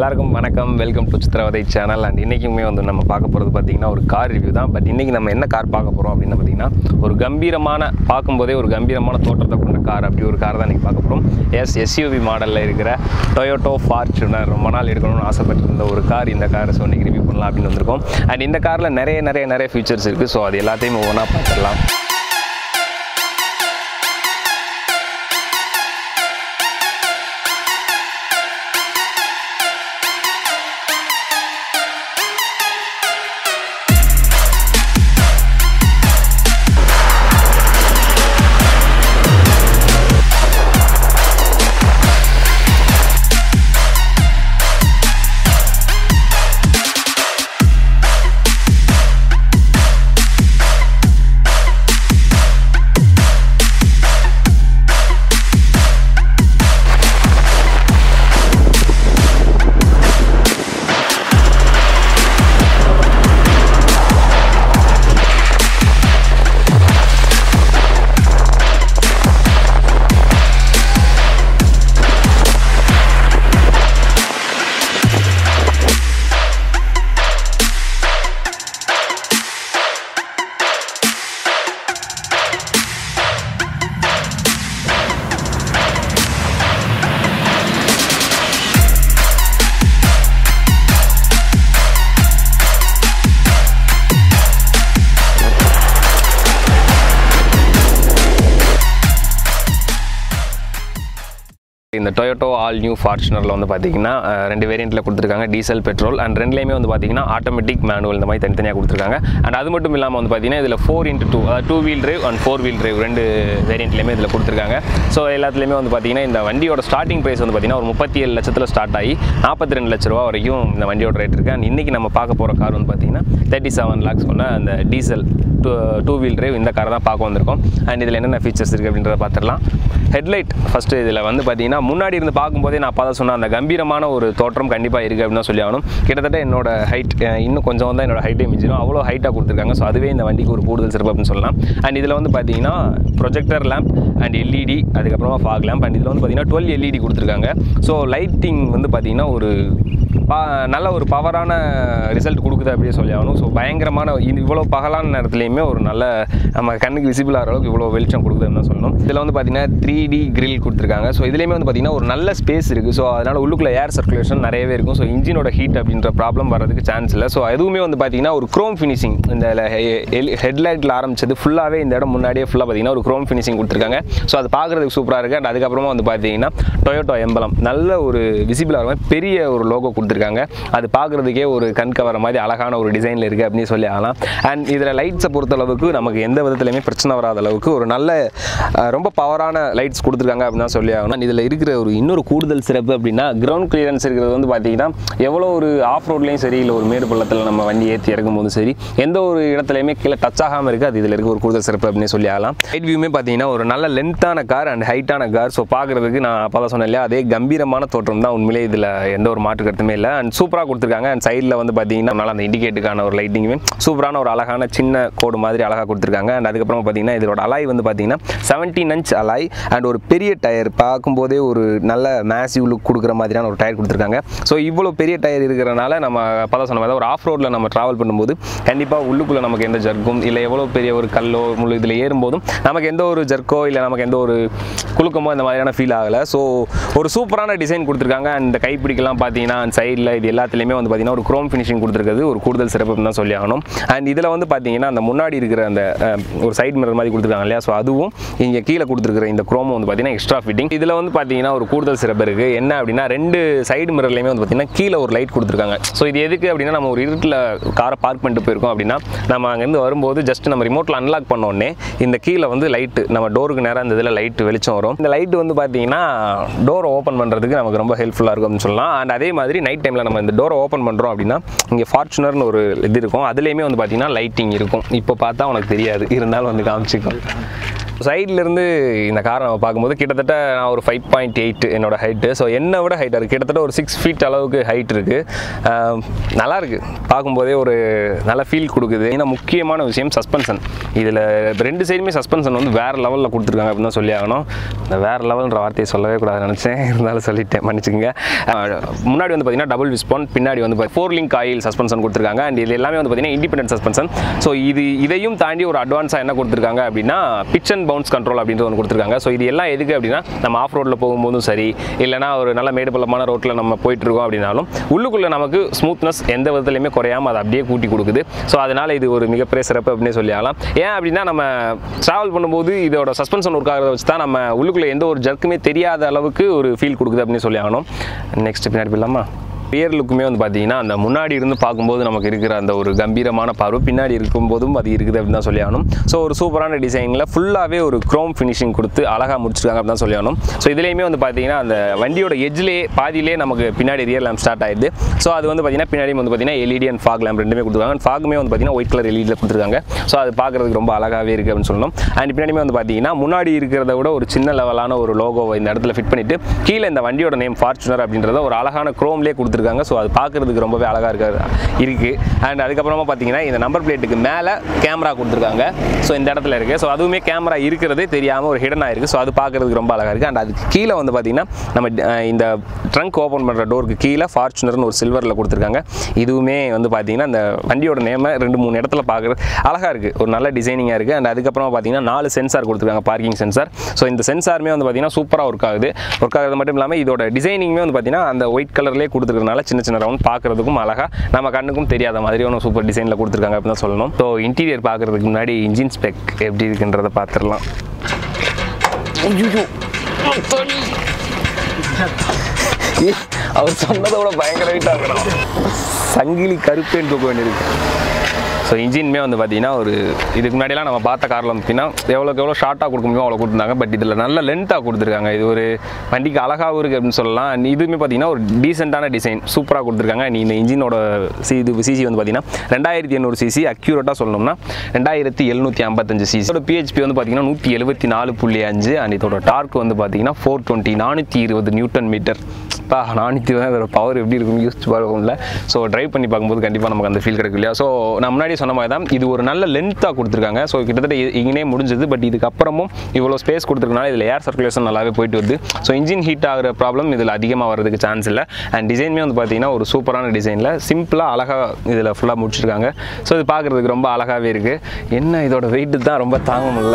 எல்லாருக்கும் வணக்கம் welcome to சித்திரவதை சேனல் அண்ட் இன்றைக்குமே வந்து நம்ம பார்க்க போகிறது பார்த்தீங்கன்னா ஒரு கார் ரிவ்யூ தான் பட் இன்றைக்கி நம்ம என்ன கார் பார்க்க போகிறோம் அப்படின்னு பார்த்தீங்கன்னா ஒரு கம்பீரமான பார்க்கும்போதே ஒரு கம்பீரமான தோற்றத்தை கொண்ட கார் அப்படி ஒரு கார் தான் இன்றைக்கி பார்க்க போகிறோம் எஸ் எஸ்யூவி மாடலில் இருக்கிற டொயோட்டோ ஃபார்ச்சுனர் ரொம்ப நாள் எடுக்கணும்னு ஆசைப்பட்டிருந்த ஒரு கார் இந்த காரை ஸோ இன்றைக்கி ரிவ்யூ பண்ணலாம் அப்படின்னு வந்திருக்கோம் அண்ட் இந்த காரில் நிறைய நிறைய நிறைய ஃபீச்சர்ஸ் இருக்குது ஸோ அது எல்லாத்தையும் ஒவ்வொன்றா பார்த்துடலாம் இந்த டொயோட்டோ ஆல் நியூ ஃபார்ச்சுனரில் வந்து பார்த்தீங்கன்னா அஹ், ரெண்டு வேரியண்ட்டில் கொடுத்துருக்காங்க டீசல் பெட்ரோல் அண்ட் ரெண்டுலேயுமே வந்து பார்த்தீங்கன்னா ஆட்டோமேட்டிக் மேனுவல் இந்த மாதிரி தனித்தனியாக கொடுத்துருக்காங்க அண்ட் அது மட்டும் இல்லாமல் வந்து பார்த்தீங்கன்னா இதில் ஃபோர் இன்ட்டு டூ அதாவது two wheel drive and four wheel drive ரெண்டு வேரியண்ட்லேயுமே இதில் கொடுத்துருக்காங்க ஸோ எல்லாத்துலேயுமே வந்து பார்த்தீங்கன்னா இந்த வண்டியோட ஸ்டார்டிங் ப்ரைஸ் வந்து பார்த்தீங்கன்னா ஒரு முப்பத்தி ஏழு லட்சத்தில் ஸ்டார்ட் ஆகி நாற்பத்தி ரெண்டு லட்ச ரூபா வரைக்கும் இந்த வண்டியோட ரேட் இருக்குது அண்ட் இன்றைக்கி நம்ம பார்க்க போகிற கார் வந்து பார்த்தீங்கன்னா தேர்ட்டி செவன் லேக்ஸ் கொண்ட அந்த diesel two two wheel drive இந்த காரை தான் பார்க்க வந்திருக்கோம் அண்ட் இதில் என்னென்ன ஃபீச்சர்ஸ் இருக்குது அப்படின்றத பார்த்துடலாம் ஹெட்லைட் ஃபஸ்ட்டு இதில் வந்து பார்த்தீங்கன்னா முன்னாடி இருந்து பார்க்கும்போதே நான் அப்போ தான் சொன்ன அந்த கம்பீரமான ஒரு தோற்றம் கண்டிப்பாக இருக்குது அப்படின்னு தான் சொல்லி ஆகணும் கிட்டத்தட்ட என்னோட ஹைட் இன்னும் கொஞ்சம் தான் என்னோட ஹைட்டே மிஞ்சிடும் அவ்வளோ ஹைட்டாக கொடுத்துருக்காங்க ஸோ அதுவே இந்த வண்டிக்கு ஒரு கூடுதல் சிறப்பு அப்படின்னு சொல்லலாம் அண்ட் இதில் வந்து பார்த்தீங்கன்னா ப்ரொஜெக்டர் லேம்ப் அண்ட் எல்இடி அதுக்கப்புறமா ஃபாக் லேம்ப் அண்ட் இதில் வந்து பார்த்தீங்கன்னா டுவெல் எல்இடி கொடுத்துருக்காங்க ஸோ லைட்டிங் வந்து பார்த்தீங்கன்னா ஒரு பா நல்ல ஒரு பவரான ரிசல்ட் கொடுக்குது அப்படியே சொல்லி ஆகணும் ஸோ பயங்கரமான இது இவ்வளோ பகலான நேரத்துலையுமே ஒரு நல்ல நம்ம கண்ணுக்கு விசிபிள் ஆகிற அளவுக்கு இவ்வளோ வெளிச்சம் கொடுக்குதுன்னு தான் சொல்லணும் இதில் வந்து பார்த்தீங்கன்னா த்ரீ டி கிரில் கொடுத்துருக்காங்க ஸோ இதுலேயுமே வந்து பார்த்தீங்கன்னா ஒரு நல்ல ஸ்பேஸ் இருக்குது ஸோ அதனால் உள்ளுக்குள்ள ஏர் சர்க்குலேஷன் நிறையவே இருக்கும் ஸோ இன்ஜினோட ஹீட் அப்படின்ற ப்ராப்ளம் வரதுக்கு சான்ஸ் இல்லை ஸோ அதுவுமே வந்து பார்த்தீங்கன்னா ஒரு க்ரோம் ஃபினிஷிங் இந்த ஹெட்லைட்டில் ஆரம்பிச்சது ஃபுல்லாகவே இந்த இடம் முன்னாடியே ஃபுல்லாக பார்த்தீங்கன்னா ஒரு க்ரோம் ஃபினிஷிங் கொடுத்துருக்காங்க ஸோ அது பார்க்குறதுக்கு சூப்பராக இருக்குது அண்ட் அதுக்கப்புறமா வந்து பார்த்தீங்கன்னா டொயோட்டோ எம்பலம் நல்ல ஒரு விசிபிளாக இருக்கும் பெரிய ஒரு லோகோ கொடுத்துருக்காங்க அது பார்க்குறதுக்கே ஒரு கண் கவர மாதிரி அழகான ஒரு டிசைனில் இருக்குது அப்படின்னு சொல்லி ஆகலாம் அண்ட் இதில் லைட்ஸை பொறுத்தளவுக்கு நமக்கு எந்த விதத்துலையுமே பிரச்சனை வராத அளவுக்கு ஒரு நல்ல அஹ், ரொம்ப பவரான லைட்ஸ் கொடுத்துருக்காங்க அப்படின்னு தான் சொல்லி ஆகணும் இதில் இருக்கிற ஒரு இன்னொரு கூடுதல் சிறப்பு அப்படின்னா கிரவுண்ட் கிளியரன்ஸ் இருக்கிறது வந்து பார்த்தீங்கன்னா எவ்வளோ ஒரு ஆஃப் ரோட்லேயும் சரி இல்லை ஒரு மேடு பள்ளத்தில் நம்ம வண்டி ஏற்றி இறக்கும் போதும் சரி எந்த ஒரு இடத்துலையுமே கீழே டச் ஆகாமல் இருக்குது அது இதில் இருக்க ஒரு கூடுதல் சிறப்பு அப்படின்னு சொல்லி ஆகலாம் ஹைட் வியூமே பார்த்தீங்கன்னா ஒரு நல்ல லென்த்தான கார் அண்ட் ஹைட்டான கார் ஸோ பார்க்குறதுக்கு நான் அப்போ தான் சொன்னேன் இல்லையா அதே கம்பீரமான தோற்றம் தான் உண்மையிலே இதில் எந்த ஒரு மாற்று கருத்துமே இல்லை அண்ட் சூப்பராக கொடுத்துருக்காங்க அண்ட் சைடில் வந்து பார்த்தீங்கன்னா நல்லா அந்த இண்டிகேட்டுக்கான ஒரு லைட்டிங்குமே சூப்பரான ஒரு அழகான சின்ன கோடு மாதிரி அழகாக கொடுத்துருக்காங்க அண்ட் அதுக்கப்புறம் பார்த்தீங்கன்னா இதோட அலாய் வந்து பார்த்தீங்கன்னா செவன்டீன் இன்ச் அலாய் அண்ட் ஒரு பெரிய டயர் பார்க்கும்போதே ஒரு நல்ல மேசிவ் லுக் கொடுக்குற மாதிரியான ஒரு டயர் கொடுத்துருக்காங்க ஸோ இவ்வளோ பெரிய டயர் இருக்கிறனால நம்ம பதம் சொன்ன மாதிரி ஒரு ஆஃப் ரோட்டில் நம்ம ட்ராவல் பண்ணும்போது கண்டிப்பாக உள்ளுக்குள்ளே நமக்கு எந்த ஜர்க்கும் இல்லை எவ்வளோ பெரிய ஒரு கல்லோ முள்ளு இதில் ஏறும்போதும் நமக்கு எந்த ஒரு ஜர்க்கோ இல்லை நமக்கு எந்த ஒரு குலுக்கமோ இந்த மாதிரியான ஃபீல் ஆகலை ஸோ ஒரு சூப்பரான டிசைன் கொடுத்துருக்காங்க அண்ட் இந்த கைப்பிடிக்கலாம் பார்த்தீங்கன்னா அந்த சைடில் இது எல்லாத்துலேயுமே வந்து பார்த்தீங்கன்னா ஒரு க்ரோம் ஃபினிஷிங் கொடுத்துருக்கிறது ஒரு கூடுதல் சிறப்பு தான் சொல்லி ஆகணும் அண்ட் இதில் வந்து பார்த்தீங்கன்னா அந்த முன்னாடி இருக்கிற அந்த அஹ், ஒரு சைடு மிரர் மாதிரி கொடுத்துருக்காங்க இல்லையா ஸோ அதுவும் இங்கே கீழே கொடுத்துருக்கிற இந்த க்ரோமும் வந்து பார்த்தீங்கன்னா எக்ஸ்ட்ரா ஃபிட்டிங் இதில் வந்து பார்த்தீங்கன்னா ஒரு கூடுதல் சிறப்பு இருக்குது என்ன அப்படின்னா ரெண்டு சைடு மிரர்லையுமே வந்து பார்த்தீங்கன்னா கீழே ஒரு லைட் கொடுத்துருக்காங்க ஸோ இது எதுக்கு அப்படின்னா நம்ம ஒரு இருட்டில் காரை பார்க் பண்ணிட்டு போயிருக்கோம் அப்படின்னா நம்ம அங்கேருந்து வரும்போது ஜஸ்ட் நம்ம ரிமோட்டில் அன்லாக் பண்ண உடனே இந்த கீழே வந்து லைட்டு நம்ம டோருக்கு நேராக இந்த இதில் லைட்டு வெளிச்சம் வரும் இந்த லைட் வந்து பார்த்தீங்கன்னா டோரை ஓப்பன் பண்ணுறதுக்கு நமக்கு ரொம்ப ஹெல்ப்ஃபுல்லாக இருக்கும் அப்படின்னு சொல்லலாம் அண்ட் அதே மாதிரி நைட் டைமில் நம்ம இந்த டோரை ஓப்பன் பண்ணுறோம் அப்படின்னா இங்கே ஃபார்ச்சுனர்னு ஒரு இது இருக்கும் அதுலேயுமே வந்து பார்த்தீங்கன்னா லைட்டிங் இருக்கும் இப்போ பார்த்தா உனக்கு தெரியாது இருந்தாலும் வந்து காமிச்சிக்கும் சைட்ல இருந்து இந்த காரை நம்ம பார்க்கும்போது கிட்டத்தட்ட நான் ஒரு ஃபைவ் பாயிண்ட் எயிட் என்னோட ஹைட்டு ஸோ என்னை விட ஹைட்டாக இருக்குது கிட்டத்தட்ட ஒரு சிக்ஸ் ஃபீட் அளவுக்கு ஹைட் இருக்குது நல்லா இருக்கு பார்க்கும்போதே ஒரு நல்ல ஃபீல் கொடுக்குது ஏன்னா முக்கியமான விஷயம் சஸ்பென்ஷன் இதில் ரெண்டு சைடுமே சஸ்பென்ஷன் வந்து வேறு லெவலில் கொடுத்துருக்காங்க அப்படின்னு தான் சொல்லி ஆகணும் இந்த வேறு லெவல்ன்ற வார்த்தையை சொல்லவே கூடாது நினச்சேன் இருந்தாலும் சொல்லிட்டேன் மன்னிச்சுக்கோங்க அஹ் முன்னாடி வந்து பார்த்தீங்கன்னா டபுள் விஸ்பான் பின்னாடி வந்து ஃபோர் லிங்க் ஆயில் சஸ்பென்ஷன் கொடுத்துருக்காங்க அண்ட் இது எல்லாமே வந்து பார்த்தீங்கன்னா இண்டிபெண்டன்ட் சஸ்பென்ஷன் ஸோ இது இதையும் தாண்டி ஒரு அட்வான்ஸாக என்ன கொடுத்துருக்காங்க அப்படின்னா பிச் அண்ட் பவுன்ஸ் கண்ட்ரோல் அப்படின்றது ஒன்று கொடுத்துருக்காங்க ஸோ இது எல்லாம் எதுக்கு அப்படின்னா நம்ம ஆஃப் ரோட்டில் போகும்போதும் சரி இல்லைனா ஒரு நல்ல மேடு பள்ளமான ரோட்டில் நம்ம போயிட்டு இருக்கோம் அப்படின்னாலும் உள்ளுக்குள்ளே நமக்கு ஸ்மூத்னஸ் எந்த விதத்துலையுமே குறையாம அதை அப்படியே கூட்டி கொடுக்குது ஸோ அதனால் இது ஒரு மிகப்பெரிய சிறப்பு அப்படின்னு சொல்லி ஆகலாம் ஏன் அப்படின்னா நம்ம ட்ராவல் பண்ணும்போது இதோட சஸ்பென்ஷன் ஒர்க் ஆகிறத வச்சு தான் நம்ம உள்ளுக்குள்ளே எந்த ஒரு ஜர்க்குமே தெரியாத அளவுக்கு ஒரு ஃபீல் கொடுக்குது அப்படின்னு சொல்லி ஆகணும் நெக்ஸ்ட் பின்னாடி போயிடலாமா ரியர் லுக்குமே வந்து பார்த்தீங்கன்னா அந்த முன்னாடி இருந்து பார்க்கும்போது நமக்கு இருக்கிற அந்த ஒரு கம்பீரமான பார்வை பின்னாடி இருக்கும்போதும் அது இருக்குது அப்படின்னு தான் சொல்லி ஆகணும் ஸோ ஒரு சூப்பரான டிசைனில் ஃபுல்லாகவே ஒரு க்ரோம் ஃபினிஷிங் கொடுத்து அழகாக முடிச்சிருக்காங்க அப்படின்னு தான் சொல்லி ஆகணும் ஸோ இதுலேயுமே வந்து பார்த்தீங்கன்னா அந்த வண்டியோட எஜ்லேயே பாதியிலே நமக்கு பின்னாடி ரியர் லேம்ப் ஸ்டார்ட் ஆயிடுது ஸோ அது வந்து பார்த்தீங்கன்னா பின்னாடி வந்து பார்த்தீங்கன்னா எல்இடி அண்ட் ஃபாக் லேம்ப் ரெண்டுமே கொடுத்துருக்காங்க ஃபாகுமே வந்து பார்த்தீங்கன்னா ஒயிட் கலர் எல்இடியில் கொடுத்துருக்காங்க ஸோ அது பார்க்குறதுக்கு ரொம்ப அழகாகவே இருக்குது அப்படின்னு சொல்லணும் அண்ட் பின்னாடியுமே வந்து பார்த்தீங்கன்னா முன்னாடி இருக்கிறத விட ஒரு சின்ன லெவலான ஒரு லோகோவை இந்த இடத்துல ஃபிட் பண்ணிட்டு கீழே இந்த வண்டியோட நேம் ஃபார்ச்சுனர் அப்படின்றத ஒரு அழகான க்ரோம்லேயே கொடுத்துருக்காங்க ஸோ அது பார்க்குறதுக்கு ரொம்பவே அழகாக இருக்காது இருக்குது அண்ட் அதுக்கப்புறமா பார்த்தீங்கன்னா இந்த நம்பர் பிளேட்டுக்கு மேலே கேமரா கொடுத்துருக்காங்க ஸோ இந்த இடத்துல இருக்குது ஸோ அதுவுமே கேமரா இருக்கிறதே தெரியாமல் ஒரு ஹிடன் ஆயிருக்கு ஸோ அது பார்க்குறதுக்கு ரொம்ப அழகாக இருக்குது அண்ட் அதுக்கு கீழே வந்து பார்த்தீங்கன்னா நம்ம அஹ், இந்த ட்ரங்க் ஓப்பன் பண்ணுற டோருக்கு கீழே ஃபார்ச்சுனர்னு ஒரு சில்வரில் கொடுத்துருக்காங்க இதுவுமே வந்து பார்த்தீங்கன்னா இந்த வண்டியோட நேமை ரெண்டு மூணு இடத்துல பார்க்குறது அழகாக இருக்குது ஒரு நல்ல டிசைனிங்காக இருக்குது அண்ட் அதுக்கப்புறமா பார்த்தீங்கன்னா நாலு சென்சார் கொடுத்துருக்காங்க பார்க்கிங் சென்சார் ஸோ இந்த சென்சாருமே வந்து பார்த்தீங்கன்னா சூப்பராக ஒர்க் ஆகுது ஒர்க் ஆகுறது மட்டும் இல்லாமல் இதோட டிசைனிங்குமே வந்து பார்த்தீங்கன்னா அந்த ஒயிட் கலர்லேயே கொடுத்துருக்கறனால சின்ன சின்ன ரவுண்ட் பார்க்குறதுக்கும் அழகாக நம்ம கண்ணுக்கும் தெரியாத மாதிரியான சூப்பர் டிசைனில் கொடுத்துருக்காங்க அப்படின்னு தான் சொல்லணும் ஸோ இன்டீரியர் பார்க்குறதுக்கு முன்னாடி இன்ஜின் ஸ்பெக் எப்படி இருக்குன்றதை பார்த்துடலாம் ஐயோ அவர் சொன்னதை விட பயங்கர வெயிட் ஆகணும் சங்கிலி கருப்பேன்னு தூக்க வேண்டியிருக்கு ஸோ இன்ஜின்மே வந்து பார்த்தீங்கன்னா ஒரு இதுக்கு முன்னாடிலாம் நம்ம பார்த்த காரில் வந்து பார்த்தீங்கன்னா எவ்வளோக்கு எவ்வளோ ஷார்ட்டாக கொடுக்க முடியுமோ அவ்வளோ கொடுத்துருந்தாங்க பட் இதில் நல்ல லென்த்தாக கொடுத்துருக்காங்க இது ஒரு வண்டிக்கு அழகாகவும் இருக்குது அப்படின்னு சொல்லலாம் And இதுவுமே பார்த்தீங்கன்னா ஒரு டீசெண்டான டிசைன் சூப்பராக கொடுத்துருக்காங்க நீ இந்த இன்ஜினோட சி இது சிசி வந்து பார்த்தீங்கன்னா ரெண்டாயிரத்தி எண்ணூறு சிசி அக்யூரேட்டாக சொல்லணும்னா ரெண்டாயிரத்தி எழுநூற்றி ஐம்பத்தஞ்சு சிசி இதோட பிஹெச்பி வந்து பார்த்தீங்கன்னா நூற்றி எழுபத்தி நாலு புள்ளி அஞ்சு அண்ட் இதோட டார்க் வந்து பார்த்தீங்கன்னா ஃபோர் டுவெண்ட்டி நானூற்றி இருபது நியூட்டன் மீட்டர் பா நானூற்றி இருபது அதோட பவர் எப்படி இருக்குன்னு யூஸ் பார்க்கல ஸோ ட்ரைவ் பண்ணி பார்க்கும்போது கண்டிப்பாக நமக்கு அந்த ஃபீல் கிடைக்கும் இல்லையா ஸோ நான் முன்னாடி சொன்ன மாதிரி தான் இது ஒரு நல்ல லென்த்தாக கொடுத்துருக்காங்க ஸோ கிட்டத்தட்ட இ- இங்கனே முடிஞ்சது பட் இதுக்கப்புறமும் இவ்வளோ ஸ்பேஸ் கொடுத்துருக்கனால இதில் ஏர் சர்க்குலேஷன் நல்லாவே போயிட்டு வருது ஸோ இன்ஜின் ஹீட் ஆகிற ப்ராப்ளம் இதில் அதிகமாக வரதுக்கு சான்ஸ் இல்லை அண்ட் டிசைனுமே வந்து பார்த்தீங்கன்னா ஒரு சூப்பரான டிசைனில் சிம்பிளாக அழகாக இதில் ஃபுல்லாக முடிச்சிருக்காங்க ஸோ இது பார்க்குறதுக்கு ரொம்ப அழகாகவே இருக்குது என்ன இதோட வெயிட்டு தான் ரொம்ப தாங்க முடியல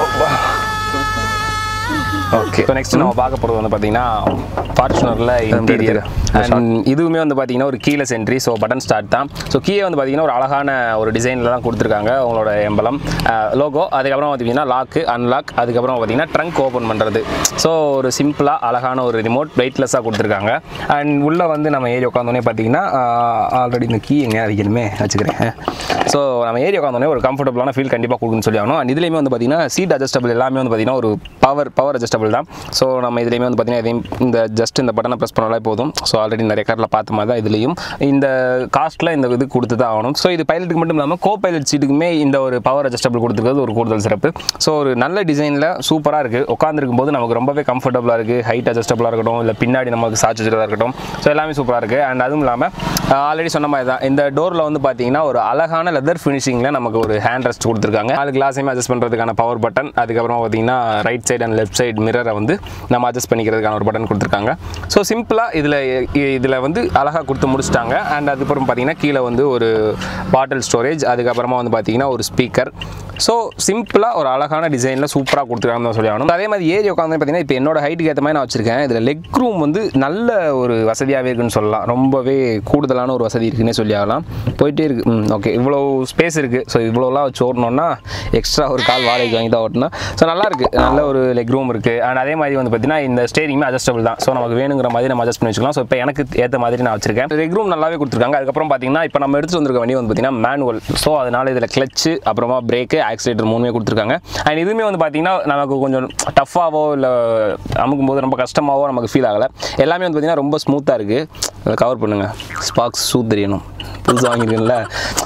ஓகே ஸோ நெக்ஸ்ட் நம்ம பார்க்க போகிறது வந்து பார்த்தீங்கன்னா ஃபார்ச்சுனரில் இன்டீரியர் அண்ட் இதுவுமே வந்து பார்த்தீங்கன்னா ஒரு கீழே சென்ட்ரி ஸோ பட்டன் ஸ்டார்ட் தான் ஸோ கீழே வந்து பார்த்தீங்கன்னா ஒரு அழகான ஒரு டிசைனில் தான் கொடுத்துருக்காங்க அவங்களோட எம்பலம் லோகோ அதுக்கப்புறம் பார்த்தீங்கன்னா லாக்கு அன்லாக் அதுக்கப்புறம் பார்த்தீங்கன்னா ட்ரங்க் ஓப்பன் பண்ணுறது ஸோ ஒரு சிம்பிளாக அழகான ஒரு ரிமோட் வெயிட்லெஸ்ஸாக கொடுத்துருக்காங்க அண்ட் உள்ளே வந்து நம்ம ஏறி உட்காந்தோடனே பார்த்தீங்கன்னா ஆல்ரெடி இந்த கீ எங்கே அதிகமே வச்சுக்கிறேன் ஸோ நம்ம ஏறி உட்காந்தோடனே ஒரு கம்ஃபர்டபுளான ஃபீல் கண்டிப்பாக கொடுக்குன்னு சொல்லி ஆகணும் அண்ட் இதுலேயுமே வந்து பார்த்தீங்கன்னா சீட் அட்ஜஸ்டபிள் எல்லாமே வந்து பார்த்தீங்கன்னா ஒரு பவர் பவர் அட்ஜஸ்டபிள் தான் ஸோ நம்ம இதுலேயுமே வந்து பார்த்தீங்கன்னா இதையும் இந்த ஜஸ்ட் இந்த பட்டனை ப்ரெஸ் பண்ணாலே போதும் ஸோ ஆல்ரெடி நிறைய காரில் பார்த்த மாதிரி தான் இதுலேயும் இந்த காஸ்ட்டில் இந்த இது கொடுத்து தான் ஆகணும் ஸோ இது பைலட்டுக்கு மட்டும் இல்லாமல் கோ பைலட் சீட்டுக்குமே இந்த ஒரு பவர் அட்ஜஸ்டபிள் கொடுத்துருக்கிறது ஒரு கூடுதல் சிறப்பு ஸோ ஒரு நல்ல டிசைனில் சூப்பராக இருக்குது உட்காந்துருக்கும் போது நமக்கு ரொம்பவே கம்ஃபர்டபுளாக இருக்குது ஹைட் அட்ஜஸ்டபுளாக இருக்கட்டும் இல்லை பின்னாடி நமக்கு சாட்சி வச்சுக்கிறதா இருக்கட்டும் ஸோ எல்லாமே சூப்பராக இருக்குது அண்ட் அதுவும் இல்லாமல் ஆல்ரெடி சொன்ன மாதிரி தான் இந்த டோரில் வந்து பார்த்தீங்கன்னா ஒரு அழகான லெதர் ஃபினிஷிங்கில் நமக்கு ஒரு ஹேண்ட் ரெஸ்ட் கொடுத்துருக்காங்க நாலு கிளாஸையுமே அட்ஜஸ்ட் பண்ணுறதுக்கான பவர் பட்டன் அதுக்கப்புறமா பார்த்தீங்கன்னா right side and left side மிரரை வந்து நம்ம அட்ஜஸ்ட் பண்ணிக்கிறதுக்கான ஒரு பட்டன் கொடுத்துருக்காங்க ஸோ சிம்பிளாக இதில் இதில் வந்து அழகாக கொடுத்து முடிச்சிட்டாங்க அண்ட் அதுக்கப்புறம் பார்த்தீங்கன்னா கீழே வந்து ஒரு பாட்டில் ஸ்டோரேஜ் அதுக்கப்புறமா வந்து பார்த்தீங்கன்னா ஒரு ஸ்பீக்கர் ஸோ சிம்பிளாக ஒரு அழகான டிசைனில் சூப்பராக கொடுத்துருக்காங்கன்னு தான் சொல்லி ஆகணும் அதே மாதிரி ஏறி உட்காந்து பார்த்தீங்கன்னா இப்போ என்னோட ஹைட்டுக்கு ஏற்ற மாதிரி நான் வச்சிருக்கேன் இதில் லெக் ரூம் வந்து நல்ல ஒரு வசதியாகவே இருக்குன்னு சொல்லலாம் ரொம்பவே கூடுதலான ஒரு வசதி இருக்குன்னே சொல்லி ஆகலாம் போயிட்டே இருக்கு ம் ஓகே இவ்வளோ ஸ்பேஸ் இருக்குது ஸோ இவ்வளோலாம் வச்சு ஓடணும்னா எக்ஸ்ட்ரா ஒரு கால் வாடகைக்கு வாங்கி தான் ஓட்டணும் ஸோ நல்லா இருக்கு நல்ல ஒரு லெக் ரூம் இருக்குது அண்ட் அதே மாதிரி வந்து பார்த்தீங்கன்னா இந்த ஸ்டேரிங்குமே அட்ஜஸ்டபிள் தான் ஸோ நமக்கு வேணுங்கிற மாதிரி நம்ம அட்ஜஸ்ட் பண்ணி வச்சுக்கலாம் ஸோ இப்போ எனக்கு ஏற்ற மாதிரி நான் வச்சிருக்கேன் லெக் ரூம் நல்லாவே கொடுத்துருக்காங்க அதுக்கப்புறம் பார்த்தீங்கன்னா இப்போ நம்ம எடுத்துட்டு வந்திருக்க வண்டி வந்து பார்த்தீங்கன்னா மேனுவல் ஸோ அதனால இதில் கிளச்சு அப்புறமா பிரேக்கு ஆக்சிலேட்டர் மூணுமே கொடுத்துருக்காங்க அண்ட் இதுவுமே வந்து பார்த்தீங்கன்னா நமக்கு கொஞ்சம் டஃப்பாவோ இல்லை அமுக்கும் போது ரொம்ப கஷ்டமாவோ நமக்கு ஃபீல் ஆகலை எல்லாமே வந்து பார்த்தீங்கன்னா ரொம்ப ஸ்மூத்தாக இருக்குது அதை கவர் பண்ணுங்கள் ஸ்பாக்ஸ் சூ தெரியணும் புதுசாக வாங்கியிருக்கேன்ல ஸோ இது எல்லாமே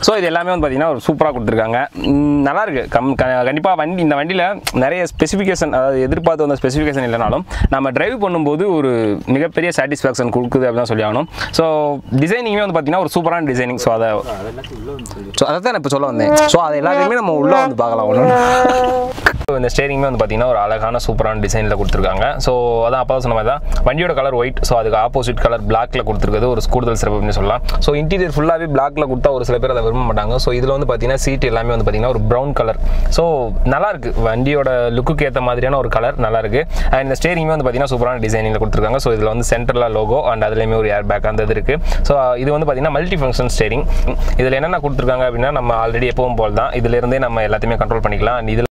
எல்லாமே வந்து பார்த்தீங்கன்னா ஒரு சூப்பராக கொடுத்துருக்காங்க ம், நல்லா இருக்கு கம் கண்டிப்பாக வண்டி இந்த வண்டியில் நிறைய ஸ்பெசிஃபிகேஷன் அதாவது எதிர்பார்த்து வந்த ஸ்பெசிஃபிகேஷன் இல்லைனாலும் நம்ம டிரைவ் பண்ணும்போது ஒரு மிகப்பெரிய சாட்டிஸ்ஃபேக்ஷன் கொடுக்குது அப்படின்னு தான் சொல்லி ஆகணும் ஸோ டிசைனிங்குமே வந்து பார்த்தீங்கன்னா ஒரு சூப்பரான டிசைனிங் ஸோ அதை ஸோ அதை தான் நான் இப்போ சொல்ல வந்தேன் ஸோ அதை எல்லாத்தையுமே நம்ம உள்ளே வந்து பார்க்கலாம் ஒன்று இந்த ஸ்டேரிங்குமே வந்து பார்த்தீங்கன்னா ஒரு அழகான சூப்பரான டிசைனில் கொடுத்துருக்காங்க ஸோ அதான் அப்போ சொன்ன மாதிரி தான் வண்டியோட கலர் ஒயிட் ஸோ அதுக்கு ஆப்போசிட் கலர் பிளாக்ல கொடுத்துருக்கிறது ஒரு கூடுதல் சிறப்பு அப்படின்னு சொல்லலாம் ஸோ இன்டீரியர் ஃபுல்லாகவே பிளாக்ல கொடுத்தா ஒரு சில பேர் அதை விரும்ப மாட்டாங்க ஸோ இதில் வந்து பார்த்தீங்கன்னா சீட் எல்லாமே வந்து பார்த்தீங்கன்னா ஒரு ப்ரௌன் கலர் ஸோ நல்லா இருக்கு வண்டியோட லுக்குக்கு ஏற்ற மாதிரியான ஒரு கலர் நல்லா இருக்கு அண்ட் இந்த ஸ்டேரிங்குமே வந்து பார்த்தீங்கன்னா சூப்பரான டிசைனில் கொடுத்துருக்காங்க ஸோ இதில் வந்து சென்டரில் லோகோ அண்ட் அதுலேயுமே ஒரு ஏர் பேக் அந்த இது இருக்கு ஸோ இது வந்து பார்த்தீங்கன்னா மல்டி ஃபங்க்ஷன் ஸ்டேரிங் இதில் என்னென்ன கொடுத்துருக்காங்க அப்படின்னா நம்ம ஆல்ரெடி எப்பவும் போல் தான் இதுல இருந்தே நம்ம எல்லாத்தையுமே கண்ட்ரோல் பண்ணிக்கலாம் அண்ட் இதில்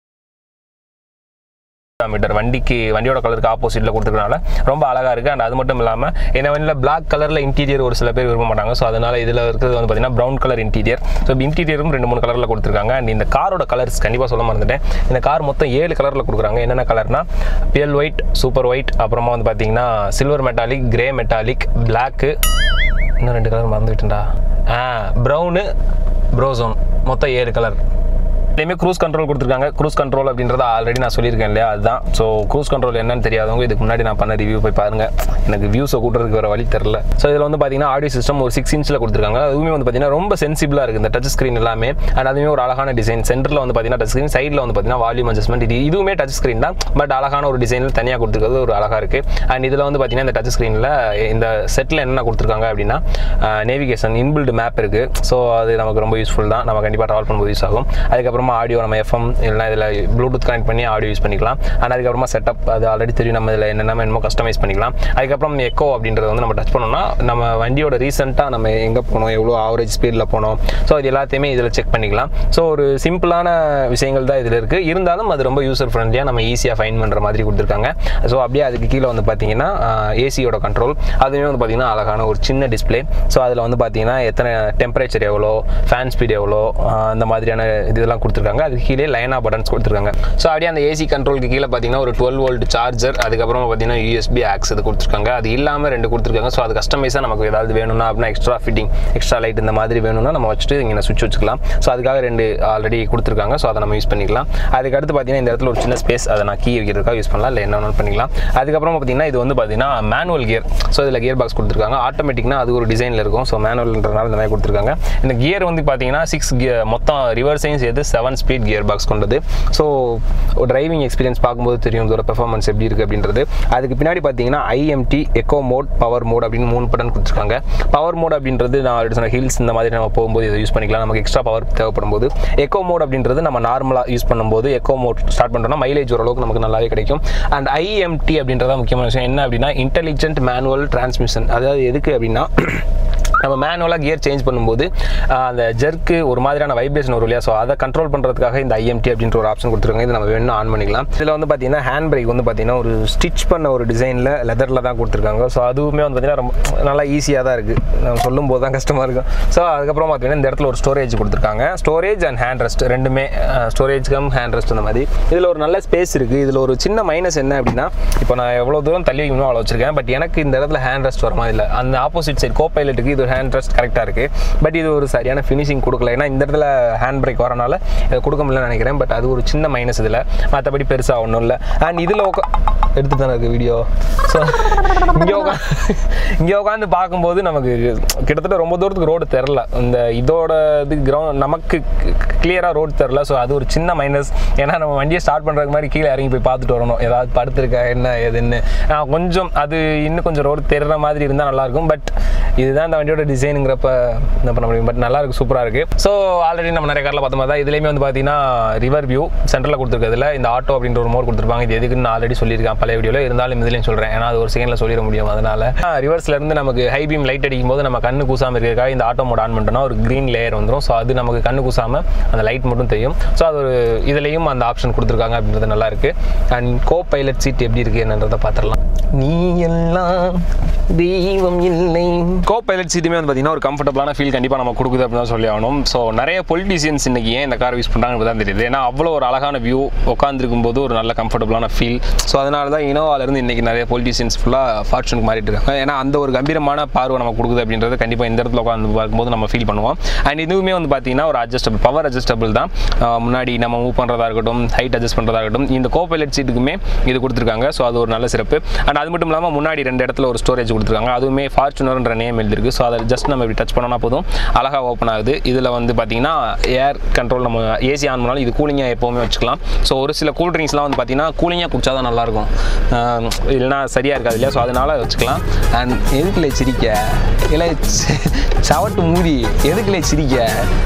மீட்டர் வண்டிக்கு வண்டியோட கலருக்கு ஆப்போசிட்ல கொடுத்துருக்கனால ரொம்ப அழகா இருக்கு அண்ட் அது மட்டும் இல்லாம என்ன வண்டியில் பிளாக் கலர்ல இன்டீரியர் ஒரு சில பேர் விரும்ப மாட்டாங்க ஸோ அதனால இதுல இருக்கிறது வந்து பார்த்தீங்கன்னா ப்ரௌன் கலர் இன்டீரியர் ஸோ இன்டீரியரும் ரெண்டு மூணு கலர்ல கொடுத்துருக்காங்க அண்ட் இந்த காரோட கலர்ஸ் கண்டிப்பா சொல்ல மறந்துட்டேன் இந்த கார் மொத்தம் ஏழு கலர்ல கொடுக்குறாங்க என்னென்ன கலர்னா பியல் ஒயிட் சூப்பர் ஒயிட் அப்புறமா வந்து பார்த்தீங்கன்னா silver metallic grey metallic black இன்னும் ரெண்டு கலர் மறந்துவிட்டேன்டா ஆ ப்ரௌனு ப்ரோசோன் மொத்தம் ஏழு கலர் இதுலேயுமே க்ரூஸ் கண்ட்ரோல் கொடுத்துருக்காங்க க்ரூஸ் கண்ட்ரோல் அப்படின்றத ஆல்ரெடி நான் சொல்லியிருக்கேன் இல்லையா அதுதான் ஸோ க்ரூஸ் கண்ட்ரோல் என்னன்னு தெரியாதவங்க இதுக்கு முன்னாடி நான் பண்ண ரிவ்யூ போய் பாருங்க எனக்கு வியூஸை கூட்டுறதுக்கு வேறு வழி தெரில ஸோ இதில் வந்து பார்த்தீங்கன்னா ஆடியோ சிஸ்டம் ஒரு சிக்ஸ் இன்ச்சில் கொடுத்துருக்காங்க அதுவுமே வந்து பார்த்தீங்கன்னா ரொம்ப சென்சிபிளாக இருக்குது இந்த டச் ஸ்க்ரீன் எல்லாமே அண்ட் அதுவுமே ஒரு அழகான டிசைன் சென்டரில் வந்து பார்த்தீங்கன்னா டச் ஸ்க்ரீன் சைடில் வந்து பார்த்தீங்கன்னா வால்யூம் அட்ஜஸ்ட்மெண்ட் இது இதுவுமே டச் ஸ்க்ரீன் தான் பட் அழகான ஒரு டிசைனில் தனியாக கொடுத்துருக்கிறது ஒரு அழகாக இருக்குது அண்ட் இதில் வந்து பார்த்தீங்கன்னா இந்த டச் ஸ்க்ரீனில் இந்த செட்டில் என்ன கொடுத்துருக்காங்க அப்படின்னா நேவிகேஷன் இன்பில்டு மேப் இருக்குது ஸோ அது நமக்கு ரொம்ப யூஸ்ஃபுல் தான் நம்ம கண்டிப்பாக ட்ராவல் பண்ணும்போது யூஸ் ஆகும் அதுக்கப்புறமா ஆடியோ நம்ம எஃப்எம் இல்லைனா இதில் ப்ளூடூத் கனெக்ட் பண்ணி ஆடியோ யூஸ் பண்ணிக்கலாம் அண்ட் அதுக்கப்புறமா செட்டப் அது ஆல்ரெடி தெரியும் நம்ம இதில் என்னென்ன வேணுமோ கஸ்டமைஸ் பண்ணிக்கலாம் அதுக்கப்புறம் எக்கோ அப்படின்றத வந்து நம்ம டச் பண்ணோம்னா நம்ம வண்டியோட ரீசெண்டாக நம்ம எங்கே போனோம் எவ்வளோ ஆவரேஜ் ஸ்பீடில் போனோம் ஸோ இது எல்லாத்தையுமே இதில் செக் பண்ணிக்கலாம் ஸோ ஒரு சிம்பிளான விஷயங்கள் தான் இதில் இருக்குது இருந்தாலும் அது ரொம்ப யூசர் ஃப்ரெண்ட்லியாக நம்ம ஈஸியாக ஃபைன் பண்ணுற மாதிரி கொடுத்துருக்காங்க ஸோ அப்படியே அதுக்கு கீழே வந்து பார்த்தீங்கன்னா ஏசியோட கண்ட்ரோல் அதுவுமே வந்து பார்த்தீங்கன்னா அழகான ஒரு சின்ன டிஸ்ப்ளே ஸோ அதில் வந்து பார்த்தீங்கன்னா எத்தனை டெம்பரேச்சர் எவ்வளோ ஃபேன் ஸ்பீட் எவ்வளோ ஆஹ் இந்த மாதிரியான இதெல்லாம் கொடுத்துருக்காங்க அதுக்கு கீழே லைனா பட்டன்ஸ் கொடுத்துருக்காங்க ஸோ அப்படியே அந்த ஏசி கண்ட்ரோலுக்கு கீழே பார்த்தீங்கன்னா ஒரு டுவெல் வோல்ட் சார்ஜர் அதுக்கப்புறமா பார்த்தீங்கன்னா யூஎஸ்பி ஆக்ஸ் இது கொடுத்துருக்காங்க அது இல்லாமல் ரெண்டு கொடுத்துருக்காங்க ஸோ அது கஸ்டமைஸாக நமக்கு ஏதாவது வேணும்னா அப்படின்னா எக்ஸ்ட்ரா ஃபிட்டிங் எக்ஸ்ட்ரா லைட் இந்த மாதிரி வேணும்னா நம்ம வச்சுட்டு இங்கே சுவிட்ச் வச்சுக்கலாம் ஸோ அதுக்காக ரெண்டு ஆல்ரெடி கொடுத்துருக்காங்க ஸோ அதை நம்ம யூஸ் பண்ணிக்கலாம் அதுக்கு அடுத்து பார்த்தீங்கன்னா இந்த இடத்துல ஒரு சின்ன ஸ்பேஸ் அதை நான் கீ வைக்கிறதுக்காக யூஸ் பண்ணலாம் இல்லை என்ன வேணாலும் பண்ணிக்கலாம் அதுக்கப்புறம் பார்த்தீங்கன்னா இது வந்து பார்த்தீங்கன்னா மேனுவல் கியர் ஸோ இதில் கியர் பாக்ஸ் கொடுத்துருக்காங்க ஆட்டோமேட்டிக்னா அது ஒரு டிசைனில் இருக்கும் ஸோ மேனுவல்ன்றனால இந்த மாதிரி கொடுத்துருக்காங்க இந்த கியர் வந்து பார்த்தீங்கன்னா சிக்ஸ் கியர் மொத்தம் ரிவர்ஸையும் சேர்த்து செவன் ஸ்பீட் கியர் பாக்ஸ் கொண்டது ஸோ டிரைவிங் எக்ஸ்பீரியன்ஸ் பார்க்கும்போது தெரியும் இதோட பெர்ஃபார்மன்ஸ் எப்படி இருக்குது அப்படின்றது அதுக்கு பின்னாடி பார்த்தீங்கன்னா IMT eco mode power mode அப்படின்னு மூணு பட்டன் கொடுத்துருக்காங்க பவர் மோட் அப்படின்றது நான் already சொன்ன ஹில்ஸ் இந்த மாதிரி நம்ம போகும்போது இதை யூஸ் பண்ணிக்கலாம் நமக்கு எக்ஸ்ட்ரா பவர் தேவைப்படும் போது எக்கோ மோட் அப்படின்றது நம்ம நார்மலாக யூஸ் பண்ணும்போது எக்கோ மோட் ஸ்டார்ட் பண்ணுறோம்னா மைலேஜ் ஓரளவுக்கு நமக்கு நல்லாவே கிடைக்கும் அண்ட் ஐஎம்டி அப்படின்றத முக்கியமான விஷயம் என்ன அப்படின்னா இன்டெலிஜென்ட் மேனுவல் டிரான்ஸ்மிஷன் அதாவது எதுக்கு அப்படின்னா நம்ம மேனுவலாக கியர் சேஞ்ச் பண்ணும்போது ஆஹ், அந்த ஜெர்க்கு ஒரு மாதிரியான வைப்ரேஷன் வரும் இல்லையா ஸோ அதை கண்ட்ரோல் பண்ணுறதுக்காக இந்த ஐஎம்டி அப்படின்ற ஒரு ஆப்ஷன் கொடுத்துருக்காங்க இது நம்ம வேணும் ஆன் பண்ணிக்கலாம் இதில் வந்து பார்த்தீங்கன்னா ஹேண்ட் பிரேக் வந்து பார்த்தீங்கன்னா ஒரு ஸ்டிச் பண்ண ஒரு டிசைனில் லெதரில் தான் கொடுத்துருக்காங்க ஸோ அதுவுமே வந்து பார்த்தீங்கன்னா ரொம்ப நல்லா ஈஸியாக தான் இருக்குது நம்ம சொல்லும் போது தான் கஷ்டமாக இருக்கும் ஸோ அதுக்கப்புறம் பார்த்தீங்கன்னா இந்த இடத்துல ஒரு ஸ்டோரேஜ் கொடுத்துருக்காங்க ஸ்டோரேஜ் அண்ட் ஹேண்ட் ரெஸ்ட் ரெண்டுமே ஸ்டோரேஜ் கம் ஹேண்ட் ரெஸ்ட் அந்த மாதிரி இதில் ஒரு நல்ல ஸ்பேஸ் இருக்குது இதில் ஒரு சின்ன மைனஸ் என்ன அப்படின்னா இப்போ நான் எவ்வளோ தூரம் தள்ளி வைக்கணும் அவ்வளோ வச்சிருக்கேன் பட் எனக்கு இந்த இடத்துல ஹேண்ட் ரெஸ்ட் வர மாதிரி இல்லை அந்த ஆப்போசிட் சைடு கோ பைலட்டுக்கு இது ஹேண்ட் ரெஸ்ட் கரெக்டாக இருக்குது பட் இது ஒரு சரியான ஃபினிஷிங் கொடுக்கல ஏன்னா இந்த இடத்துல ஹேண்ட் பிரேக் வரனால இதை கொடுக்க முடியலன்னு நினைக்கிறேன் பட் அது ஒரு சின்ன மைனஸ் இதில் மற்றபடி பெருசாக ஒன்றும் இல்லை அண்ட் இதில் உட்கா எடுத்து தானே இருக்குது வீடியோ ஸோ இங்கே உட்கா இங்கே உட்காந்து பார்க்கும்போது நமக்கு கிட்டத்தட்ட ரொம்ப தூரத்துக்கு ரோடு தெரில இந்த இதோட இது கிரவுண்ட் நமக்கு கிளியராக ரோடு தெரில ஸோ அது ஒரு சின்ன மைனஸ் ஏன்னா நம்ம வண்டியை ஸ்டார்ட் பண்ணுறதுக்கு மாதிரி கீழே இறங்கி போய் பார்த்துட்டு வரணும் ஏதாவது படுத்திருக்கா என்ன ஏதுன்னு ஆஹ் கொஞ்சம் அது இன்னும் கொஞ்சம் ரோடு தெரிற மாதிரி இருந்தால் நல்லாயிருக்கும் பட் இதுதான் இந்த வண்டியோட டிசைனுங்கிறப்ப என்ன பண்ண முடியும் பட் நல்லா இருக்கு சூப்பராக இருக்கு ஸோ ஆல்ரெடி நம்ம நிறைய காரில் பார்த்த மாதிரி தான் இதுலேயுமே வந்து பார்த்தீங்கன்னா ரிவர் வியூ சென்டரில் கொடுத்துருக்கிறதுல இந்த ஆட்டோ அப்படின்ற ஒரு மோட் கொடுத்துருப்பாங்க இது எதுக்குன்னு நான் ஆல்ரெடி சொல்லியிருக்கேன் பழைய வீடியோவில் இருந்தாலும் இதுலேயும் சொல்கிறேன் ஏன்னா அது ஒரு செகண்டில் சொல்லிட முடியும் அதனால ரிவர்ஸ்ல இருந்து நமக்கு ஹை பீம் லைட் அடிக்கும் போது நம்ம கண்ணு கூசாமல் இருக்கிறதுக்காக இந்த ஆட்டோ மோட் ஆன் பண்ணிட்டோம்னா ஒரு க்ரீன் லேயர் வந்துடும் ஸோ அது நமக்கு கண்ணு கூசாமல் அந்த லைட் மட்டும் தெரியும் ஸோ அது ஒரு இதுலேயும் அந்த ஆப்ஷன் கொடுத்துருக்காங்க அப்படின்றது நல்லா இருக்கு அண்ட் கோ பைலட் சீட் எப்படி இருக்கு என்னன்றதை பார்த்துடலாம் நீ எல்லாம் தெய்வம் இல்லை கோ பைலட் சீட்டுமே வந்து பார்த்தீங்கன்னா ஒரு கம்ஃபர்டபுளான ஃபீல் கண்டிப்பாக நம்ம கொடுக்குது அப்படின்னு தான் சொல்லி ஆகணும் ஸோ நிறைய பொலிட்டீஷியன்ஸ் இன்னைக்கு ஏன் இந்த கார் யூஸ் பண்ணுறாங்க தான் தெரியுது ஏன்னா அவ்வளோ ஒரு அழகான வியூ உட்காந்துருக்கும் போது ஒரு நல்ல கம்ஃபர்டபுளான ஃபீல் ஸோ அதனால தான் இனோவாலேருந்து இன்னைக்கு நிறைய பொலிட்டீஷியன்ஸ் ஃபுல்லாக ஃபார்ச்சுனுக்கு மாறிட்டு இருக்காங்க ஏன்னா அந்த ஒரு கம்பீரமான பார்வை நம்ம கொடுக்குது அப்படின்றது கண்டிப்பாக இந்த இடத்துல உட்காந்து பார்க்கும்போது நம்ம ஃபீல் பண்ணுவோம் அண்ட் இதுவுமே வந்து பார்த்தீங்கன்னா ஒரு அட்ஜஸ்டபிள் பவர் அட்ஜஸ்டபிள் தான் ஆஹ் முன்னாடி நம்ம மூவ் பண்ணுறதா இருக்கட்டும் ஹைட் அட்ஜஸ்ட் பண்ணுறதா இருக்கட்டும் இந்த கோ பைலட் சீட்டுக்குமே இது கொடுத்துருக்காங்க ஸோ அது ஒரு நல்ல சிறப்பு அண்ட் அது மட்டும் இல்லாமல் முன்னாடி ரெண்டு இடத்துல ஒரு ஸ்டோரேஜ் கொடுத்துருக்காங்க அதுவுமே ஃபார்ச்சுனர்ன்ற நேம் எழுதிருக்கு ஸோ அதை ஜஸ்ட் நம்ம இப்படி டச் பண்ணோம்னா போதும் அழகாக ஓப்பன் ஆகுது இதில் வந்து பார்த்தீங்கன்னா ஏர் கண்ட்ரோல் நம்ம ஏசி ஆன் பண்ணாலும் இது கூலிங்காக எப்போவுமே வச்சுக்கலாம் ஸோ ஒரு சில கூல் ட்ரிங்க்ஸ்லாம் வந்து பார்த்தீங்கன்னா கூலிங்காக குடிச்சா தான் நல்லாயிருக்கும் ஆஹ் இல்லைன்னா சரியாக இருக்காது இல்லையா ஸோ அதனால் வச்சுக்கலாம் அண்ட் எதுக்குல சிரிக்க இல்லை சவட்டு மூடி எதுக்குல சிரிக்க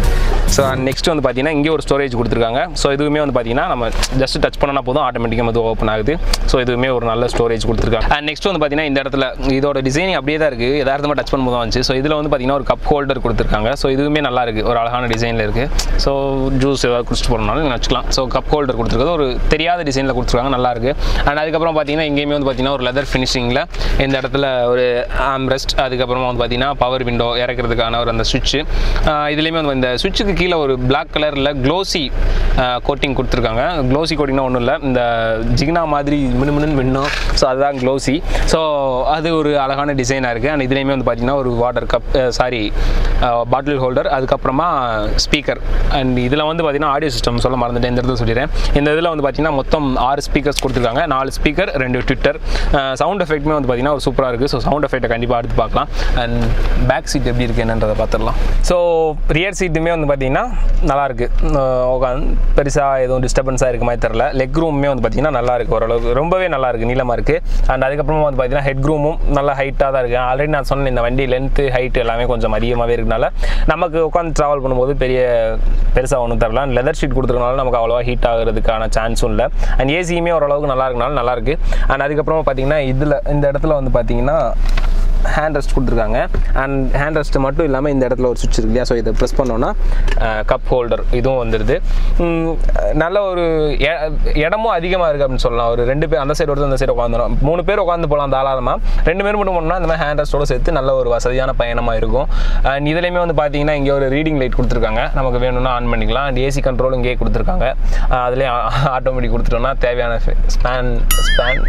ஸோ நெக்ஸ்ட் வந்து பார்த்தீங்கன்னா இங்கே ஒரு ஸ்டோரேஜ் கொடுத்துருக்காங்க ஸோ இதுவுமே வந்து பார்த்தீங்கன்னா நம்ம ஜஸ்ட் டச் பண்ணனா போதும் ஆட்டோமேட்டிக்காக வந்து ஓப்பன் ஆகுது ஸோ இதுவுமே ஒரு நல்ல ஸ்டோரேஜ் கொடுத்துருக்காங்க அண்ட் நெக்ஸ்ட் வந்து பார்த்தீங்கன்னா இந்த இடத்துல இதோட டிசைனிங் அப்படியே தான் இருக்குது எதார்த்தமாக டச் பண்ணும்போது தான் வந்துச்சு ஸோ இதில் வந்து பார்த்தீங்கன்னா ஒரு கப் ஹோல்டர் கொடுத்துருக்காங்க ஸோ இதுவுமே நல்லா இருக்குது ஒரு அழகான டிசைனில் இருக்குது ஸோ ஜூஸ் ஏதாவது குடிச்சிட்டு போகிறனாலும் நீங்கள் வச்சுக்கலாம் ஸோ கப் ஹோல்டர் கொடுத்துருக்குது ஒரு தெரியாத டிசைனில் கொடுத்துருக்காங்க நல்லா இருக்கு அண்ட் அதுக்கப்புறம் பார்த்தீங்கன்னா இங்கேயுமே வந்து பார்த்தீங்கன்னா ஒரு லெதர் ஃபினிஷிங்கில் இந்த இடத்துல ஒரு ஆம்ரெஸ்ட் அதுக்கப்புறமா வந்து பார்த்தீங்கன்னா பவர் விண்டோ இறக்கிறதுக்கான ஒரு அந்த சுவிட்சு இதுலேயுமே வந்து இந்த சுவிட்சுக்கு கீழே ஒரு பிளாக் கலரில் க்ளோசி கோட்டிங் கொடுத்துருக்காங்க க்ளோசி கோட்டிங்னா ஒன்றும் இல்லை இந்த ஜிக்னா மாதிரி மினு மினுன்னு மின்னும் ஸோ அதுதான் க்ளோசி ஸோ அது ஒரு அழகான டிசைனாக இருக்குது அண்ட் இதுலேயுமே வந்து பார்த்தீங்கன்னா ஒரு water cup sorry bottle holder அதுக்கப்புறமா ஸ்பீக்கர் அண்ட் இதில் வந்து பார்த்தீங்கன்னா ஆடியோ சிஸ்டம் சொல்ல மறந்துட்டேன் இந்த இடத்துல சொல்லிடுறேன் இந்த இதில் வந்து பார்த்தீங்கன்னா மொத்தம் ஆறு ஸ்பீக்கர்ஸ் கொடுத்துருக்காங்க நாலு ஸ்பீக்கர் ரெண்டு ட்விட்டர் சவுண்ட் எஃபெக்ட்டுமே வந்து பார்த்தீங்கன்னா ஒரு சூப்பராக இருக்குது ஸோ சவுண்ட் எஃபெக்ட்டை கண்டிப்பாக அடுத்து பார்க்கலாம் அண்ட் பேக் சீட் எப்படி இருக்குது என்னன்றதை பார்த்துடலாம் ஸோ ரியர் சீட்டுமே வந்து பார்த்தீங்கன்னா நல்லாயிருக்கு உட்காந்து பெருசாக எதுவும் டிஸ்டர்பன்ஸாக இருக்க மாதிரி தெரில லெக் ரூமுமே வந்து பார்த்தீங்கன்னா நல்லா இருக்குது ஓரளவுக்கு ரொம்பவே நல்லா இருக்குது நீளமாக இருக்குது அண்ட் அதுக்கப்புறமா வந்து பார்த்தீங்கன்னா ஹெட் ரூமும் நல்லா ஹைட்டாக தான் இருக்குது ஆல்ரெடி நான் சொன்ன இந்த வண்டி லென்த்து ஹைட் எல்லாமே கொஞ்சம் அதிகமாகவே இருக்கனால நமக்கு உட்காந்து ட்ராவல் பண்ணும்போது பெரிய பெருசாக ஒன்றும் தரல லெதர் ஷீட் கொடுத்துருக்கனால நமக்கு அவ்வளோவா ஹீட் ஆகிறதுக்கான சான்ஸும் இல்லை அண்ட் ஏசியுமே ஓரளவுக்கு நல்லா இருக்கனால நல்லா இருக்கு அண்ட் அதுக்கப்புறமா பார்த்தீங்கன்னா இதில் இந்த இடத்துல வந்து பார்த்தீங்கன்னா ஹேண்ட் ரெஸ்ட் கொடுத்துருக்காங்க அண்ட் ஹேண்ட் ரெஸ்ட் மட்டும் இல்லாமல் இந்த இடத்துல ஒரு சுவிட்ச் இருக்கு இல்லையா ஸோ இதை ப்ரெஸ் பண்ணோன்னா கப் ஹோல்டர் இதுவும் வந்துடுது உம், நல்ல ஒரு எ- இடமும் அதிகமாக இருக்குது அப்படின்னு சொல்லலாம் ஒரு ரெண்டு பேர் அந்த சைடு ஒருத்தர் அந்த சைடு உட்காந்துரும் மூணு பேர் உட்காந்து போகலாம் தாராளமாக ரெண்டு பேர் மட்டும் போனோம்னா இந்த மாதிரி ஹேண்ட் ரெஸ்ட்டோட சேர்த்து நல்ல ஒரு வசதியான பயணமாக இருக்கும் அண்ட் இதுலேயுமே வந்து பார்த்தீங்கன்னா இங்கே ஒரு ரீடிங் லைட் கொடுத்துருக்காங்க நமக்கு வேணும்னா ஆன் பண்ணிக்கலாம் அண்ட் ஏசி கண்ட்ரோலும் இங்கேயே கொடுத்துருக்காங்க அஹ் அதுலேயே ஆட்டோமேட்டிக் கொடுத்துட்டோம்னா தேவையான ஸ்பேன் ஸ்பேன்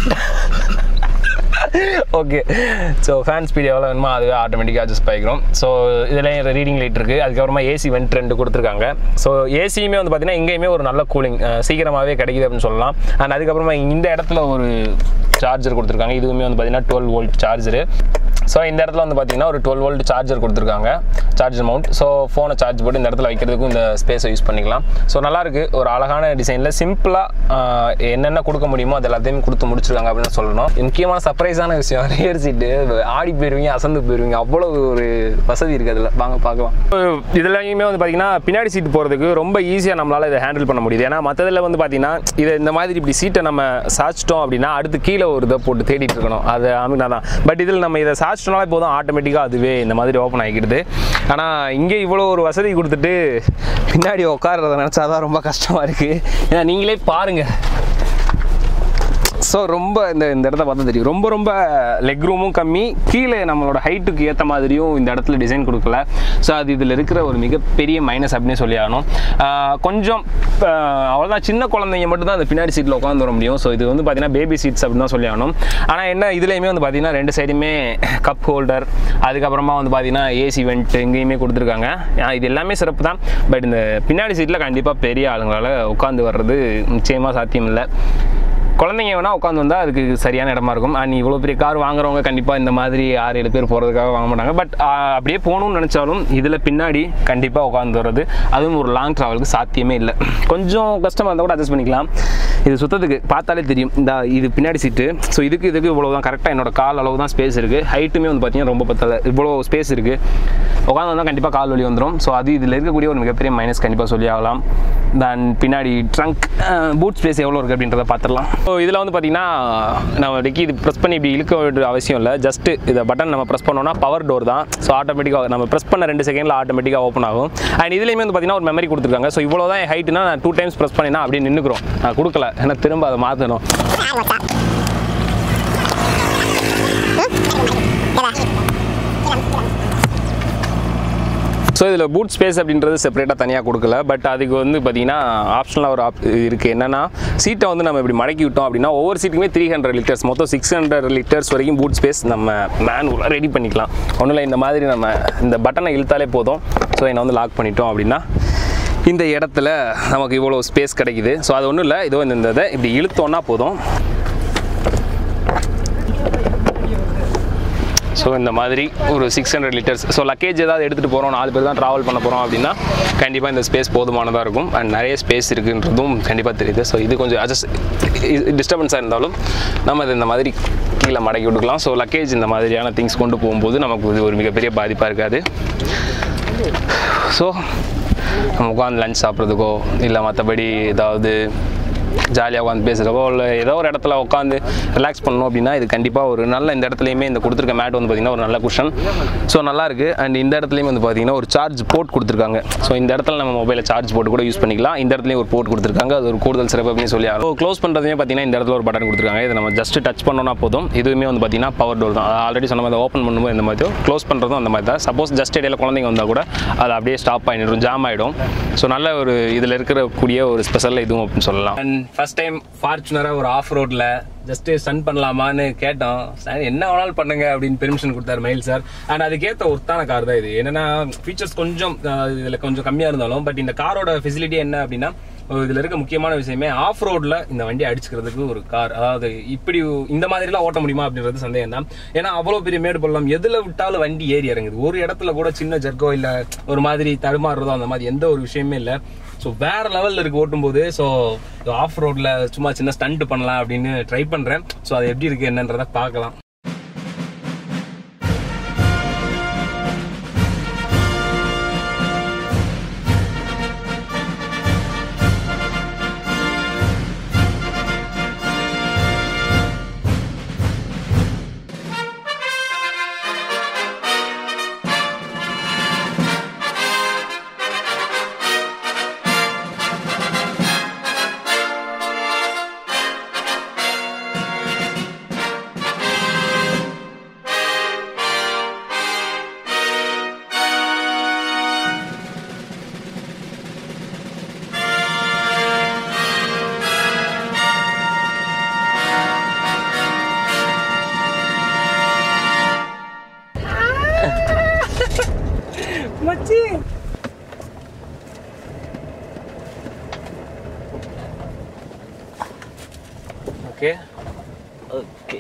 ஓகே ஸோ ஃபேன் ஸ்பீட் எவ்வளோ வேணுமோ அதுவே ஆட்டோமேட்டிக்காக அட்ஜஸ்ட் பண்ணிக்கிறோம் ஸோ இதில் ரீடிங் லைட் இருக்குது அதுக்கப்புறமா ஏசி வெண்ட் ரெண்டு கொடுத்துருக்காங்க ஸோ ஏசியுமே வந்து பார்த்தீங்கன்னா இங்கேயுமே ஒரு நல்ல கூலிங் சீக்கிரமாகவே கிடைக்குது அப்படின்னு சொல்லலாம் அண்ட் அதுக்கப்புறமா இந்த இடத்துல ஒரு சார்ஜர் கொடுத்துருக்காங்க இதுவுமே வந்து பார்த்தீங்கன்னா டுவெல் வோல்ட் சார்ஜரு ஸோ இந்த இடத்துல வந்து பார்த்தீங்கன்னா ஒரு டுவெல் வோல்ட் சார்ஜர் கொடுத்துருக்காங்க சார்ஜர் மவுண்ட் ஸோ ஃபோனை சார்ஜ் போட்டு இந்த இடத்துல வைக்கிறதுக்கும் இந்த ஸ்பேஸை யூஸ் பண்ணிக்கலாம் ஸோ நல்லாயிருக்கு ஒரு அழகான டிசைனில் சிம்பிளாக என்னென்ன கொடுக்க முடியுமோ அது எல்லாத்தையும் கொடுத்து முடிச்சிருக்காங்க அப்படின்னு சொல்லணும் முக்கியமான சர்ப்ரைஸான விஷயம் ரியர் சீட்டு ஆடி போயிருவீங்க அசந்து போயிருவீங்க அவ்வளோ ஒரு வசதி இருக்குது அதில் வாங்க பார்க்கலாம் இதுலையுமே வந்து பார்த்தீங்கன்னா பின்னாடி சீட் போகிறதுக்கு ரொம்ப ஈஸியாக நம்மளால் இதை ஹேண்டில் பண்ண முடியுது ஏன்னா மற்றதில் வந்து பார்த்தீங்கன்னா இதை இந்த மாதிரி இப்படி சீட்டை நம்ம சாய்ச்சிட்டோம் அப்படின்னா அடுத்து கீழே ஒரு இதை போட்டு தேடிட்டு இருக்கணும் அது அமினா தான் பட் இதில் நம்ம இதை சாய்ச்சிட்டோம்னாலே போதும் ஆட்டோமேட்டிக்காக அதுவே இந்த மாதிரி ஓப்பன் ஆகிக்கிடுது ஆனால் இங்கே இவ்வளோ ஒரு வசதி கொடுத்துட்டு பின்னாடி உட்கார்றத நினச்சா தான் ரொம்ப கஷ்டமாக இருக்குது ஏன்னா நீங்களே பாருங்கள் ஸோ ரொம்ப இந்த இந்த இடத்த பார்த்தா தெரியும் ரொம்ப ரொம்ப லெக் ரூமும் கம்மி கீழே நம்மளோட ஹைட்டுக்கு ஏற்ற மாதிரியும் இந்த இடத்துல டிசைன் கொடுக்கல ஸோ அது இதில் இருக்கிற ஒரு மிகப்பெரிய மைனஸ் அப்படின்னு சொல்லி ஆகணும் ஆஹ் கொஞ்சம் ஆஹ் அவ்வளோதான் சின்ன குழந்தைங்க மட்டும் தான் அந்த பின்னாடி சீட்டில் உட்காந்து வர முடியும் ஸோ இது வந்து பார்த்தீங்கன்னா பேபி சீட்ஸ் அப்படின்னு தான் சொல்லி ஆகணும் ஆனால் என்ன இதுலேயுமே வந்து பார்த்தீங்கன்னா ரெண்டு சைடுமே கப் ஹோல்டர் அதுக்கப்புறமா வந்து பார்த்தீங்கன்னா ஏசி வெண்ட் எங்கேயுமே கொடுத்துருக்காங்க ஆஹ் இது எல்லாமே சிறப்பு தான் பட் இந்த பின்னாடி சீட்டில் கண்டிப்பாக பெரிய ஆளுங்களால் உட்காந்து வர்றது நிச்சயமாக சாத்தியம் இல்லை குழந்தைங்க வேணால் உட்காந்து வந்தால் அதுக்கு சரியான இடமா இருக்கும் அண்ட் இவ்வளோ பெரிய கார் வாங்குறவங்க கண்டிப்பாக இந்த மாதிரி ஆறு ஏழு பேர் போகிறதுக்காக வாங்க மாட்டாங்க பட் அப்படியே போகணும்னு நினச்சாலும் இதில் பின்னாடி கண்டிப்பாக உட்காந்து வர்றது அதுவும் ஒரு லாங் ட்ராவலுக்கு சாத்தியமே இல்லை கொஞ்சம் கஷ்டமாக இருந்தால் கூட அட்ஜஸ்ட் பண்ணிக்கலாம் இது சுத்தத்துக்கு பார்த்தாலே தெரியும் இந்த இது பின்னாடி சீட்டு ஸோ இதுக்கு இதுக்கு இவ்வளோ தான் கரெக்டாக என்னோட கால் அளவு தான் ஸ்பேஸ் இருக்குது ஹைட்டுமே வந்து பார்த்தீங்கன்னா ரொம்ப பத்தல இவ்வளோ ஸ்பேஸ் இருக்குது உட்காந்து வந்தால் கண்டிப்பாக கால் வலி வந்துடும் ஸோ அது இதில் இருக்கக்கூடிய ஒரு மிகப்பெரிய மைனஸ் கண்டிப்பாக சொல்லி ஆகலாம் தென் பின்னாடி ட்ரங்க் பூட் ஸ்பேஸ் எவ்வளோ இருக்குது அப்படின்றத பார்த்துடலாம் ஸோ இதில் வந்து பார்த்தீங்கன்னா நம்ம டிக்கி இது ப்ரெஸ் பண்ணி இப்படி இழுக்க வேண்டிய அவசியம் இல்லை ஜஸ்ட் இதை பட்டன் நம்ம ப்ரெஸ் பண்ணோம்னா பவர் டோர் தான் ஸோ ஆட்டோமேட்டிக்காக நம்ம ப்ரெஸ் பண்ண ரெண்டு செகண்டில் ஆட்டோமேட்டிக்காக ஓப்பன் ஆகும் அண்ட் இதுலேயுமே வந்து பார்த்தீங்கன்னா ஒரு மெமரி கொடுத்துருக்காங்க ஸோ இவ்வளோ தான் ஹைட்னா நான் டூ டைம்ஸ் ப்ரெஸ் பண்ணினா அப்படியே நின்றுக்கிறோம் நான் கொடுக்கல ஏன்னா திரும்ப அதை மாற்றணும் ஸோ இதில் பூட் ஸ்பேஸ் அப்படின்றது செப்பரேட்டாக தனியாக கொடுக்கல பட் அதுக்கு வந்து பார்த்தீங்கன்னா ஆப்ஷனலாக ஒரு ஆப் இருக்குது என்னென்னா சீட்டை வந்து நம்ம இப்படி மடக்கி விட்டோம் அப்படின்னா ஒவ்வொரு சீட்டுக்குமே த்ரீ ஹண்ட்ரட் லிட்டர்ஸ் மொத்தம் சிக்ஸ் ஹண்ட்ரட் லிட்டர்ஸ் வரைக்கும் பூட் ஸ்பேஸ் நம்ம மேனுவலாக ரெடி பண்ணிக்கலாம் ஒன்றும் இல்லை இந்த மாதிரி நம்ம இந்த பட்டனை இழுத்தாலே போதும் ஸோ என்னை வந்து லாக் பண்ணிட்டோம் அப்படின்னா இந்த இடத்துல நமக்கு இவ்வளோ ஸ்பேஸ் கிடைக்குது ஸோ அது ஒன்றும் இல்லை இதோ இந்த இதை இப்படி இழுத்தோன்னா போதும் ஸோ இந்த மாதிரி ஒரு six hundred litres so luggage ஏதாவது எடுத்துகிட்டு போகிறோம் நாலு பேர் தான் ட்ராவல் பண்ண போகிறோம் அப்படின்னா கண்டிப்பாக இந்த ஸ்பேஸ் போதுமானதாக இருக்கும் அண்ட் நிறைய ஸ்பேஸ் இருக்குன்றதும் கண்டிப்பாக தெரியுது ஸோ இது கொஞ்சம் அட்ஜஸ்ட் டிஸ்டர்பன்ஸாக இருந்தாலும் நம்ம இது இந்த மாதிரி கீழே மடக்கி விட்டுக்கலாம் ஸோ லக்கேஜ் இந்த மாதிரியான திங்ஸ் கொண்டு போகும்போது நமக்கு இது ஒரு மிகப்பெரிய பாதிப்பாக இருக்காது ஸோ நம்ம உட்காந்து லஞ்ச் சாப்பிட்றதுக்கோ இல்லை மற்றபடி ஏதாவது ஜாலியாக உட்காந்து பேசுகிறப்போ இல்லை ஏதோ ஒரு இடத்துல உட்காந்து ரிலாக்ஸ் பண்ணணும் அப்படின்னா இது கண்டிப்பாக ஒரு நல்ல இந்த இடத்துலையுமே இந்த கொடுத்துருக்க மேட் வந்து பார்த்திங்கன்னா ஒரு நல்ல குஷன் ஸோ நல்லா இருக்குது அண்ட் இந்த இடத்துலையும் வந்து பார்த்திங்கன்னா ஒரு சார்ஜ் போர்ட் கொடுத்துருக்காங்க ஸோ இந்த இடத்துல நம்ம மொபைலில் சார்ஜ் போட்டு கூட யூஸ் பண்ணிக்கலாம் இந்த இடத்துலையும் ஒரு போர்ட் கொடுத்துருக்காங்க அது ஒரு கூடுதல் சிறப்பு அப்படின்னு சொல்லி ஸோ க்ளோஸ் பண்ணுறதுமே பார்த்தீங்கன்னா இந்த இடத்துல ஒரு பட்டன் கொடுத்துருக்காங்க இதை நம்ம ஜஸ்ட் டச் பண்ணோம்னா போதும் இதுவுமே வந்து பார்த்தீங்கன்னா பவர் டோர் தான் ஆல்ரெடி சொன்ன மாதிரி ஓப்பன் பண்ணும்போது இந்த மாதிரி க்ளோஸ் பண்ணுறதும் அந்த மாதிரி தான் சப்போஸ் ஜஸ்ட் இடையில குழந்தைங்க வந்தால் கூட அது அப்படியே ஸ்டாப் ஆகிடும் ஜாம் ஆகிடும் ஸோ நல்ல ஒரு இதில் இருக்கிற கூடிய ஒரு ஸ்பெஷல் இதுவும் அப்படின்னு சொல்லலாம் அண்ட் ஃபர்ஸ்ட் டைம் ஃபார்ச்சுனராக ஒரு ஆஃப் ரோட்டில் ஜஸ்ட் ஸ்டன் பண்ணலாமான்னு கேட்டோம் சார் என்ன வேணாலும் பண்ணுங்க அப்படின்னு பெர்மிஷன் கொடுத்தாரு மயில் சார் அண்ட் அதுக்கேற்ற ஒருத்தான கார் தான் இது என்னன்னா ஃபீச்சர்ஸ் கொஞ்சம் அஹ், இதுல கொஞ்சம் கம்மியா இருந்தாலும் பட் இந்த காரோட ஃபெசிலிட்டி என்ன அப்படின்னா அஹ், இதுல இருக்க முக்கியமான விஷயமே ஆஃப் ரோட்ல இந்த வண்டி அடிச்சுக்கிறதுக்கு ஒரு கார் அதாவது இப்படி இந்த மாதிரி எல்லாம் ஓட்ட முடியுமா அப்படின்றது சந்தேகம் தான் ஏன்னா அவ்வளவு பெரிய மேடு பள்ளம் எதுல விட்டாலும் வண்டி ஏறி இறங்குது ஒரு இடத்துல கூட சின்ன ஜர்க்கோ இல்ல ஒரு மாதிரி தடுமாறுறதோ அந்த மாதிரி எந்த ஒரு விஷயமே இல்ல ஸோ வேற லெவல்ல இருக்கு ஓட்டும்போது ஸோ ஆஃப் ரோட்ல சும்மா சின்ன ஸ்டண்ட் பண்ணலாம் அப்படின்னு ட்ரை பண்றேன் ஸோ அது எப்படி இருக்கு என்னன்றத பார்க்கலாம் மச்சி ஓகே ஓகே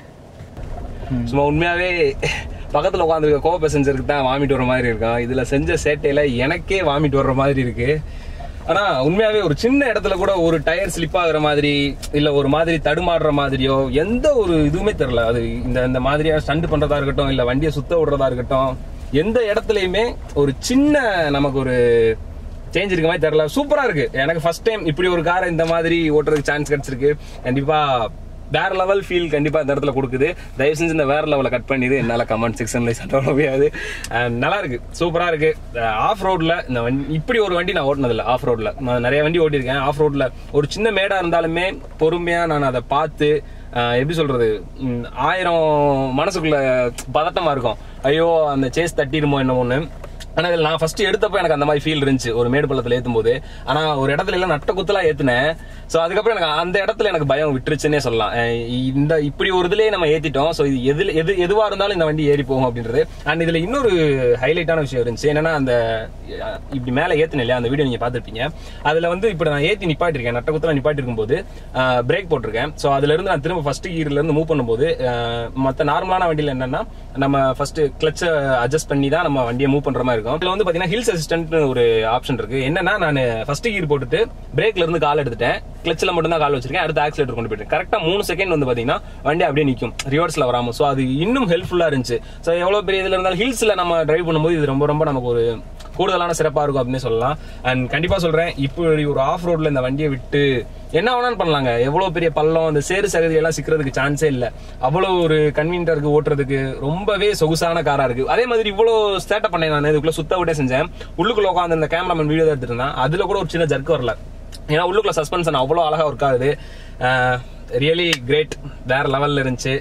சும்மா உண்மையாவே பக்கத்துல உட்காந்துருக்க கோ பேசஞ்சருக்கு தான் வாமிட் வர மாதிரி இருக்கும் இதுல செஞ்ச சேட்டையில எனக்கே வாமிட் வர்ற மாதிரி இருக்கு ஆனா உண்மையாவே ஒரு சின்ன இடத்துல கூட ஒரு டயர் ஸ்லிப் ஆகுற மாதிரி இல்ல ஒரு மாதிரி தடுமாறுற மாதிரியோ எந்த ஒரு இதுவுமே தெரியல அது இந்த இந்த மாதிரியா ஸ்டண்ட் பண்றதா இருக்கட்டும் இல்ல வண்டியை சுத்த விடுறதா இருக்கட்டும் எந்த இடத்துலயுமே ஒரு சின்ன நமக்கு ஒரு சேஞ்ச் இருக்க மாதிரி தெரியல சூப்பரா இருக்கு எனக்கு ஃபர்ஸ்ட் டைம் இப்படி ஒரு காரை இந்த மாதிரி ஓட்டுறதுக்கு சான்ஸ் கிடைச்சிருக்கு கண்டிப்பா வேற லெவல் ஃபீல் கண்டிப்பா இந்த இடத்துல கொடுக்குது தயவு செஞ்சு இந்த வேற லெவலை கட் பண்ணிது என்னால கமெண்ட் செக்ஷன்ல சண்டை போட முடியாது And நல்லா இருக்கு சூப்பரா இருக்கு ஆஃப் ரோட்ல இந்த வண்டி இப்படி ஒரு வண்டி நான் ஓட்டினது இல்ல ஆஃப் ரோட்ல நான் நிறைய வண்டி ஓட்டியிருக்கேன் ஆஃப் ரோட்ல ஒரு சின்ன மேடா இருந்தாலுமே பொறுமையா நான் அதை பார்த்து அஹ், எப்படி சொல்றது ம், ஆயிரம் மனசுக்குள்ள பதட்டமா இருக்கும் ஐயோ அந்த சேஸ் தட்டிடுமோ என்னமோன்னு ஆனா இதுல நான் ஃபர்ஸ்ட் எடுத்தப்ப எனக்கு அந்த மாதிரி ஃபீல் இருந்துச்சு ஒரு மேடு பள்ளத்துல ஏத்தும் போது ஆனா ஒரு இடத்துல எல்லாம் நட்ட குத்தலா ஏத்துனேன் சோ அதுக்கப்புறம் எனக்கு அந்த இடத்துல எனக்கு பயம் விட்டுருச்சுன்னே சொல்லலாம் அஹ் இந்த இப்படி ஒரு இதுலயே நம்ம ஏத்திட்டோம் சோ இது எதுல எது எதுவா இருந்தாலும் இந்த வண்டி ஏறி போகும் அப்படின்றது அண்ட் இதுல இன்னொரு ஹைலைட்டான விஷயம் இருந்துச்சு என்னன்னா அந்த அஹ், இப்படி மேல ஏத்துன இல்லையா அந்த வீடியோ நீங்க பாத்திருப்பீங்க அதுல வந்து இப்ப நான் ஏத்தி நிப்பாட்டிருக்கேன் நட்ட குத்தலா நிப்பாட்டி இருக்கும்போது பிரேக் போட்டிருக்கேன் சோ அதுல இருந்து நான் திரும்ப ஃபர்ஸ்ட் கீர்ல இருந்து மூவ் பண்ணும்போது அஹ், மத்த நார்மலான வண்டியில என்னன்னா நம்ம ஃபர்ஸ்ட் கிளச்ச அட்ஜஸ்ட் பண்ணி தான் நம்ம வண்டியை மூவ் பண்ற மாதிரி இருக்கும் இதுல வந்து பாத்தீங்கன்னா ஹில்ஸ் அசிஸ்டன்ட் ஒரு ஆப்ஷன் இருக்கு என்னன்னா நான் ஃபர்ஸ்ட் கீர் போட்டுட்டு பிரேக்ல இருந்து கால் எடுத்துட்டேன் கிளச்ல மட்டும் தான் கால் வச்சிருக்கேன் அடுத்து ஆக்சிலேட்டர் கொண்டு போயிட்டேன் கரெக்டா மூணு செகண்ட் வந்து பாத்தீங்கன்னா வண்டி அப்படியே நிக்கும் ரிவர்ஸ்ல வராம சோ அது இன்னும் ஹெல்ப்ஃபுல்லா இருந்துச்சு சோ எவ்வளவு பெரிய இதுல இருந்தாலும் ஹில்ஸ்ல நம்ம டிரைவ் பண்ணும்போது இது ரொம்ப ரொம்ப நமக்கு ஒரு கூடுதலான சிறப்பா இருக்கும் அப்படின்னு சொல்லலாம் அண்ட் கண்டிப்பா சொல்றேன் இப்படி ஒரு ஆஃப் ரோட்ல இந்த வண்டியை விட்டு என்ன வேணாலும் பண்ணலாங்க எவ்வளவு பெரிய பள்ளம் அந்த சேறு சகதி எல்லாம் சிக்கிறதுக்கு சான்ஸே இல்ல அவ்வளவு ஒரு கன்வீனியன்டா இருக்கு ஓட்டுறதுக்கு ரொம்பவே சொகுசான காரா இருக்கு அதே மாதிரி இவ்வளவு ஸ்டேட்டப் பண்ணேன் நான் இதுக்குள்ள சுத்த விட்டே செஞ்சேன் உள்ளுக்குள்ள உட்காந்து இந்த கேமராமேன் வீடியோ எடுத்துட்டு இருந்தான் அதுல கூட ஒரு சின்ன ஜர்க் வரல ஏன்னா உள்ளுக்குள்ள சஸ்பென்ஷன் அவ்வளவு அழகா ஒர்க் ஆகுது ரியலி கிரேட் வேற லெவல்ல இருந்துச்சு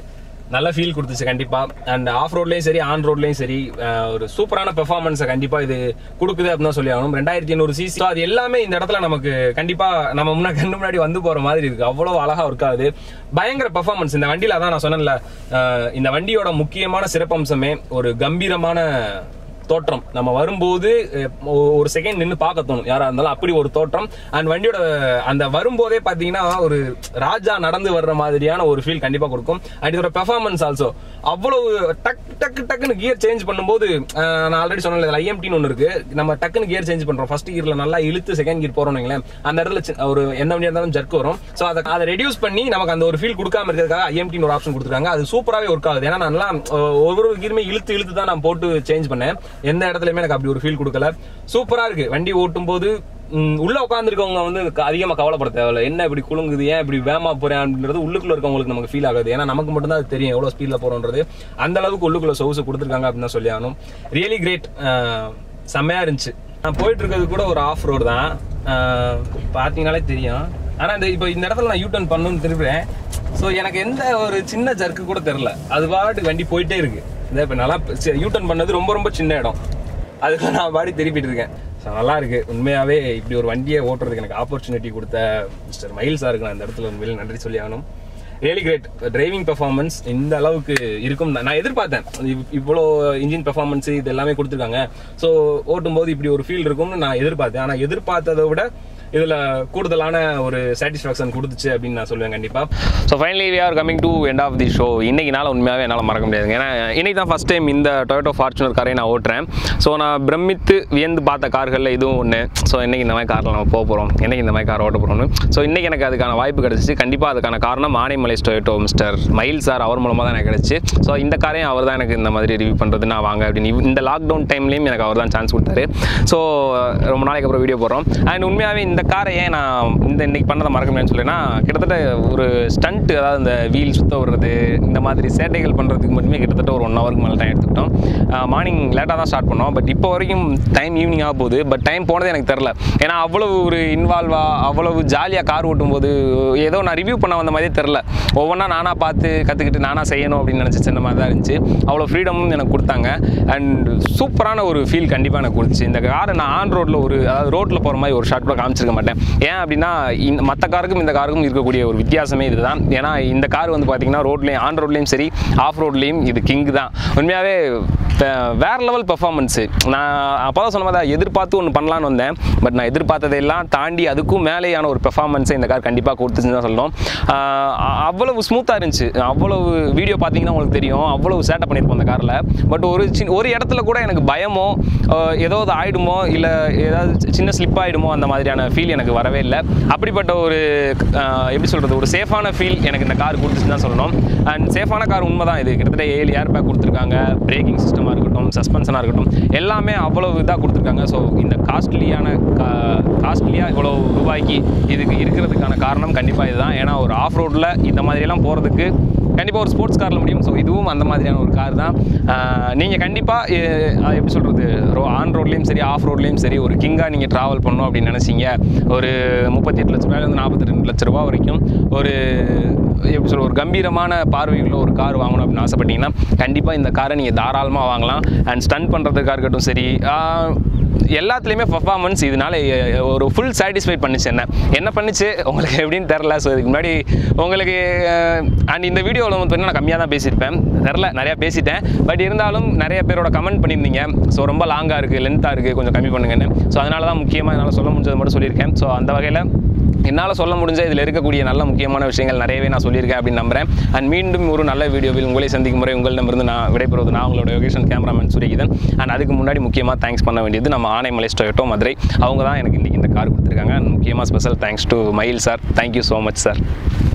நல்ல ஃபீல் கொடுத்துச்சு கண்டிப்பா அண்ட் ஆஃப் ரோட்லயும் சரி ஆன் ரோட்லயும் சரி அஹ், ஒரு சூப்பரான பெர்ஃபார்மன்ஸை கண்டிப்பா இது கொடுக்குது அப்படின்னு தான் சொல்லி ஆகணும் ரெண்டாயிரத்தி எண்ணூறு சிசி அது எல்லாமே இந்த இடத்துல நமக்கு கண்டிப்பா நம்ம முன்ன கண்ணு முன்னாடி வந்து போற மாதிரி இருக்கு அவ்வளவு அழகா இருக்காது பயங்கர பெர்ஃபார்மன்ஸ் இந்த வண்டியில அதான் நான் சொன்னேன்ல அஹ், இந்த வண்டியோட முக்கியமான சிறப்பம்சமே ஒரு கம்பீரமான தோற்றம் நம்ம வரும்போது அஹ், ஒ- ஒரு செகண்ட் நின்னு பார்க்க தோணும் யாரா இருந்தாலும் அப்படி ஒரு தோற்றம் அண்ட் வண்டியோட அந்த வரும்போதே பாத்தீங்கன்னா ஒரு ராஜா நடந்து வர்ற மாதிரியான ஒரு ஃபீல் கண்டிப்பா கொடுக்கும் அண்ட் இதோட பெர்ஃபார்மன்ஸ் ஆல்சோ அவ்வளவு டக் டக் டக்குன்னு கியர் சேஞ்ச் பண்ணும்போது அஹ், நான் ஆல்ரெடி சொன்னேன் ஐஎம்டின்னு ஒன்று இருக்கு நம்ம டக்குன்னு கியர் சேஞ்ச் பண்றோம் ஃபர்ஸ்ட் கியர்ல நல்லா இழுத்து செகண்ட் கியர் போறோம் வைங்களேன் அந்த இடத்துல சி- ஒரு எந்த வண்டியா இருந்தாலும் ஜர்க் வரும் ஸோ அதை அதை ரெடியூஸ் பண்ணி நமக்கு அந்த ஒரு ஃபீல் கொடுக்காம இருக்கிறதுக்காக ஐஎம்டின்னு ஒரு ஆப்ஷன் கொடுத்துருக்காங்க அது சூப்பராகவே ஒர்க் ஆகுது ஏன்னா நான் ஒவ்வொரு கீருமே இழுத்து இழுத்து தான் நான் போட்டு சேஞ்ச் பண்ணேன் எந்த இடத்துலயுமே எனக்கு அப்படி ஒரு ஃபீல் கொடுக்கல சூப்பரா இருக்கு வண்டி ஓட்டும் போது ம், உள்ள உட்காந்துருக்கவங்க வந்து க- அதிகமா கவலைப்பட தேவையில்ல என்ன இப்படி குலுங்குது ஏன் இப்படி வேகமா போறேன் அப்படின்றது உள்ளுக்குள்ள இருக்கவங்களுக்கு நமக்கு ஃபீல் ஆகுது ஏன்னா நமக்கு மட்டும் தான் அது தெரியும் எவ்வளவு ஸ்பீட்ல போறோன்றது அந்த அளவுக்கு உள்ளுக்குள்ள சொகுசு கொடுத்துருக்காங்க அப்படின்னு தான் சொல்லி ஆகணும் ரியலி கிரேட் செம்மையா இருந்துச்சு நான் போயிட்டு இருக்கிறது கூட ஒரு ஆஃப் ரோடு தான் அஹ், பாத்தீங்கன்னாலே தெரியும் ஆனா இந்த இப்போ இந்த இடத்துல நான் யூ டர்ன் பண்ணணும்னு திரும்புறேன் ஸோ எனக்கு எந்த ஒரு சின்ன ஜர்க்கு கூட தெரில அது பாட்டுக்கு வண்டி போயிட்டே இருக்கு இந்த இப்போ நல்லா யூ டர்ன் பண்ணது ரொம்ப ரொம்ப சின்ன இடம் அதுக்கு நான் பாடி திருப்பிட்டு இருக்கேன் ஸோ நல்லா இருக்கு உண்மையாவே இப்படி ஒரு வண்டியை ஓட்டுறதுக்கு எனக்கு ஆப்பர்ச்சுனிட்டி கொடுத்த மிஸ்டர் மயில் சாருக்கு நான் இந்த இடத்துல உண்மையில நன்றி சொல்லி ஆகணும் ரியலி கிரேட் டிரைவிங் பெர்ஃபார்மன்ஸ் இந்த அளவுக்கு இருக்கும் நான் நான் எதிர்பார்த்தேன் இவ்- இவ்வளோ இன்ஜின் பெர்ஃபார்மன்ஸ் இது எல்லாமே கொடுத்துருக்காங்க ஸோ ஓட்டும் போது இப்படி ஒரு ஃபீல் இருக்கும்னு நான் எதிர்பார்த்தேன் ஆனால் எதிர்பார்த்ததை விட இதுல கூடுதலான ஒரு சாட்டிஸ்ஃபேக்ஷன் கொடுத்துச்சு அப்படின்னு நான் சொல்லுவேன் கண்டிப்பா so finally we are coming to end of the show இன்னைக்கு நாள் உண்மையாகவே என்னால் மறக்க முடியாதுங்க ஏன்னா இன்னைக்கு தான் ஃபஸ்ட் டைம் இந்த டொயோட்டோ ஃபார்ச்சுனர் காரை நான் ஓட்டுறேன் ஸோ நான் பிரமித்து வியந்து பார்த்த கார்களில் இதுவும் ஒன்று ஸோ இன்னைக்கு இந்த மாதிரி காரில் நம்ம போக போகிறோம் என்னைக்கு இந்த மாதிரி கார் ஓட்ட போகிறோம்னு ஸோ இன்னைக்கு எனக்கு அதுக்கான வாய்ப்பு கிடைச்சிச்சு கண்டிப்பாக அதுக்கான காரணம் Anaimalai Toyota mister Mayil sir அவர் மூலமாக தான் எனக்கு கிடைச்சு ஸோ இந்த காரையும் அவர் தான் எனக்கு இந்த மாதிரி ரிவ்யூ பண்ணுறது நான் வாங்க அப்படின்னு இவ்- இந்த லாக்டவுன் டைம்லேயும் எனக்கு அவர் தான் சான்ஸ் கொடுத்தாரு ஸோ ரொம்ப நாளைக்கு அப்புறம் வீடியோ போடுறோம் அண்ட் உண்மையாகவே இந்த காரை ஏன் நான் இந்த இன்னைக்கு பண்ணதை மறக்க முடியாதுன்னு சொல்லினா கிட்டத்தட்ட ஒரு ஸ்டண்ட் அதாவது இந்த வீல் சுத்த விடுறது இந்த மாதிரி சேட்டைகள் பண்ணுறதுக்கு மட்டுமே கிட்டத்தட்ட ஒரு ஒன் ஹவருக்கு மேலே டைம் எடுத்துக்கிட்டோம் மார்னிங் லேட்டாக தான் ஸ்டார்ட் பண்ணோம் பட் இப்போ வரைக்கும் டைம் ஈவினிங் ஆக போகுது பட் டைம் போனது எனக்கு தெரில ஏன்னா அவ்வளவு ஒரு இன்வால்வாக அவ்வளவு ஜாலியாக கார் ஓட்டும்போது ஏதோ நான் ரிவ்யூ பண்ண வந்த மாதிரியே தெரில ஒவ்வொன்றா நானாக பார்த்து கற்றுக்கிட்டு நானாக செய்யணும் அப்படின்னு நினச்சி இந்த மாதிரி தான் இருந்துச்சு அவ்வளோ ஃப்ரீடமும் எனக்கு கொடுத்தாங்க அண்ட் சூப்பரான ஒரு ஃபீல் கண்டிப்பாக எனக்கு கொடுத்துச்சு இந்த காரை நான் ஆன் ரோட்டில் ஒரு அதாவது ரோட்டில் போகிற மாதிரி ஒரு ஷார்ட் கூட காமிச்சிருக்க மாட்டேன் ஏன் அப்படின்னா இந்த மற்ற காருக்கும் இந்த காருக்கும் இருக்கக்கூடிய ஒரு வித்தியாசமே இதுதான் ஏன்னா இந்த கார் வந்து பார்த்தீங்கன்னா ரோட்லேயும் ஆன் ரோட்லேயும் சரி ஆஃப் ரோட்லேயும் இது கிங் தான் உண்மையாகவே வேற லெவல் பெர்ஃபார்மன்ஸு நான் அப்போ தான் சொன்ன மாதிரி எதிர்பார்த்து ஒன்று பண்ணலான்னு வந்தேன் பட் நான் எதிர்பார்த்ததையெல்லாம் தாண்டி அதுக்கும் மேலேயான ஒரு பெர்ஃபார்மன்ஸை இந்த கார் கண்டிப்பாக கொடுத்துச்சுன்னு தான் சொல்லணும் ஆஹ் அ- அவ்வளவு ஸ்மூத்தாக இருந்துச்சு அவ்வளவு வீடியோ பார்த்தீங்கன்னா உங்களுக்கு தெரியும் அவ்வளவு சேட்டை பண்ணியிருப்போம் அந்த காரில் பட் ஒரு சின்ன ஒரு இடத்துல கூட எனக்கு பயமோ ஆஹ் ஏதாவது ஆயிடுமோ இல்லை ஏதாவது சி- சின்ன ஸ்லிப் ஆயிடுமோ அந்த மாதிரியான ஃபீல் எனக்கு வரவே இல்லை அப்படிப்பட்ட ஒரு ஆஹ் எப்படி சொல்கிறது ஒரு சேஃபான ஃபீல் எனக்கு இந்த கார் கொடுத்துச்சுன்னு தான் சொல்லணும் அண்ட் சேஃபான கார் உண்மை தான் இது கிட்டத்தட்ட ஏழு ஏர் பேக் கொடுத்துருக்காங்க பிரேக்கிங் சிஸ்டமாக இருக்கட்டும் சஸ்பென்ஷனாக இருக்கட்டும் எல்லாமே அவ்வளவு இதாக கொடுத்துருக்காங்க ஸோ இந்த காஸ்ட்லியான காஸ்ட்லியாக இவ்வளோ ரூபாய்க்கு இதுக்கு இருக்கிறதுக்கான காரணம் கண்டிப்பாக இதுதான் ஏன்னா ஒரு ஆஃப் ரோட்டில் இந்த மாதிரியெல்லாம் போகிறதுக்கு கண்டிப்பாக ஒரு ஸ்போர்ட்ஸ் காரில் முடியும் ஸோ இதுவும் அந்த மாதிரியான ஒரு கார் தான் நீங்கள் கண்டிப்பாக எப்படி சொல்கிறது ரோ ஆன் ரோட்லேயும் சரி ஆஃப் ரோட்லேயும் சரி ஒரு கிங்காக நீங்கள் ட்ராவல் பண்ணணும் அப்படின்னு நினச்சிங்க ஒரு முப்பத்தி எட்டு லட்ச ரூபாயிலேருந்து நாற்பத்தி ரெண்டு லட்ச ரூபா வரைக்கும் ஒரு எப்படி சொல்ற ஒரு கம்பீரமான பார்வையுள்ள ஒரு கார் வாங்கணும் அப்படின்னு ஆசைப்பட்டீங்கன்னா கண்டிப்பாக இந்த காரை நீங்கள் தாராளமாக வாங்கலாம் அண்ட் ஸ்டன் பண்ணுறதுக்காக இருக்கட்டும் சரி ஆஹ், எல்லாத்துலேயுமே பர்ஃபார்மன்ஸ் இதனால எ- ஒரு ஃபுல் சாட்டிஸ்ஃபை பண்ணுச்சு என்ன என்ன பண்ணுச்சு உங்களுக்கு எப்படின்னு தெரில ஸோ இதுக்கு முன்னாடி உங்களுக்கு அண்ட் இந்த வீடியோவில் வந்து பார்த்தீங்கன்னா நான் கம்மியாக தான் பேசியிருப்பேன் தெரில நிறையா பேசிட்டேன் பட் இருந்தாலும் நிறைய பேரோட கமெண்ட் பண்ணியிருந்தீங்க ஸோ ரொம்ப லாங்காக இருக்குது லென்த்தாக இருக்குது கொஞ்சம் கம்மி பண்ணுங்கன்னு ஸோ அதனால தான் முக்கியமாக என்னால் சொல்ல முடிஞ்சது மட்டும் சொல்லியிருக்கேன் ஸோ அந்த வகையில் என்னால் சொல்ல முடிஞ்ச இதில் இருக்கக்கூடிய நல்ல முக்கியமான விஷயங்கள் நிறையவே நான் சொல்லியிருக்கேன் அப்படின்னு நம்புறேன் அண்ட் மீண்டும் ஒரு நல்ல வீடியோவில் உங்களை சந்திக்கும் முறை உங்களிடமிருந்து நான் விடைபெறுவது நான் உங்களோட யோகேஷன் கேமராமேன் சூரியகிதன் அண்ட் அதுக்கு முன்னாடி முக்கியமாக தேங்க்ஸ் பண்ண வேண்டியது நம்ம ஆனைமலை ஸ்டோயட்டோ மதுரை அவங்க தான் எனக்கு இன்றைக்கி இந்த கார் கொடுத்துருக்காங்க அண்ட் முக்கியமாக special thanks to Mayil sir thank you so much sir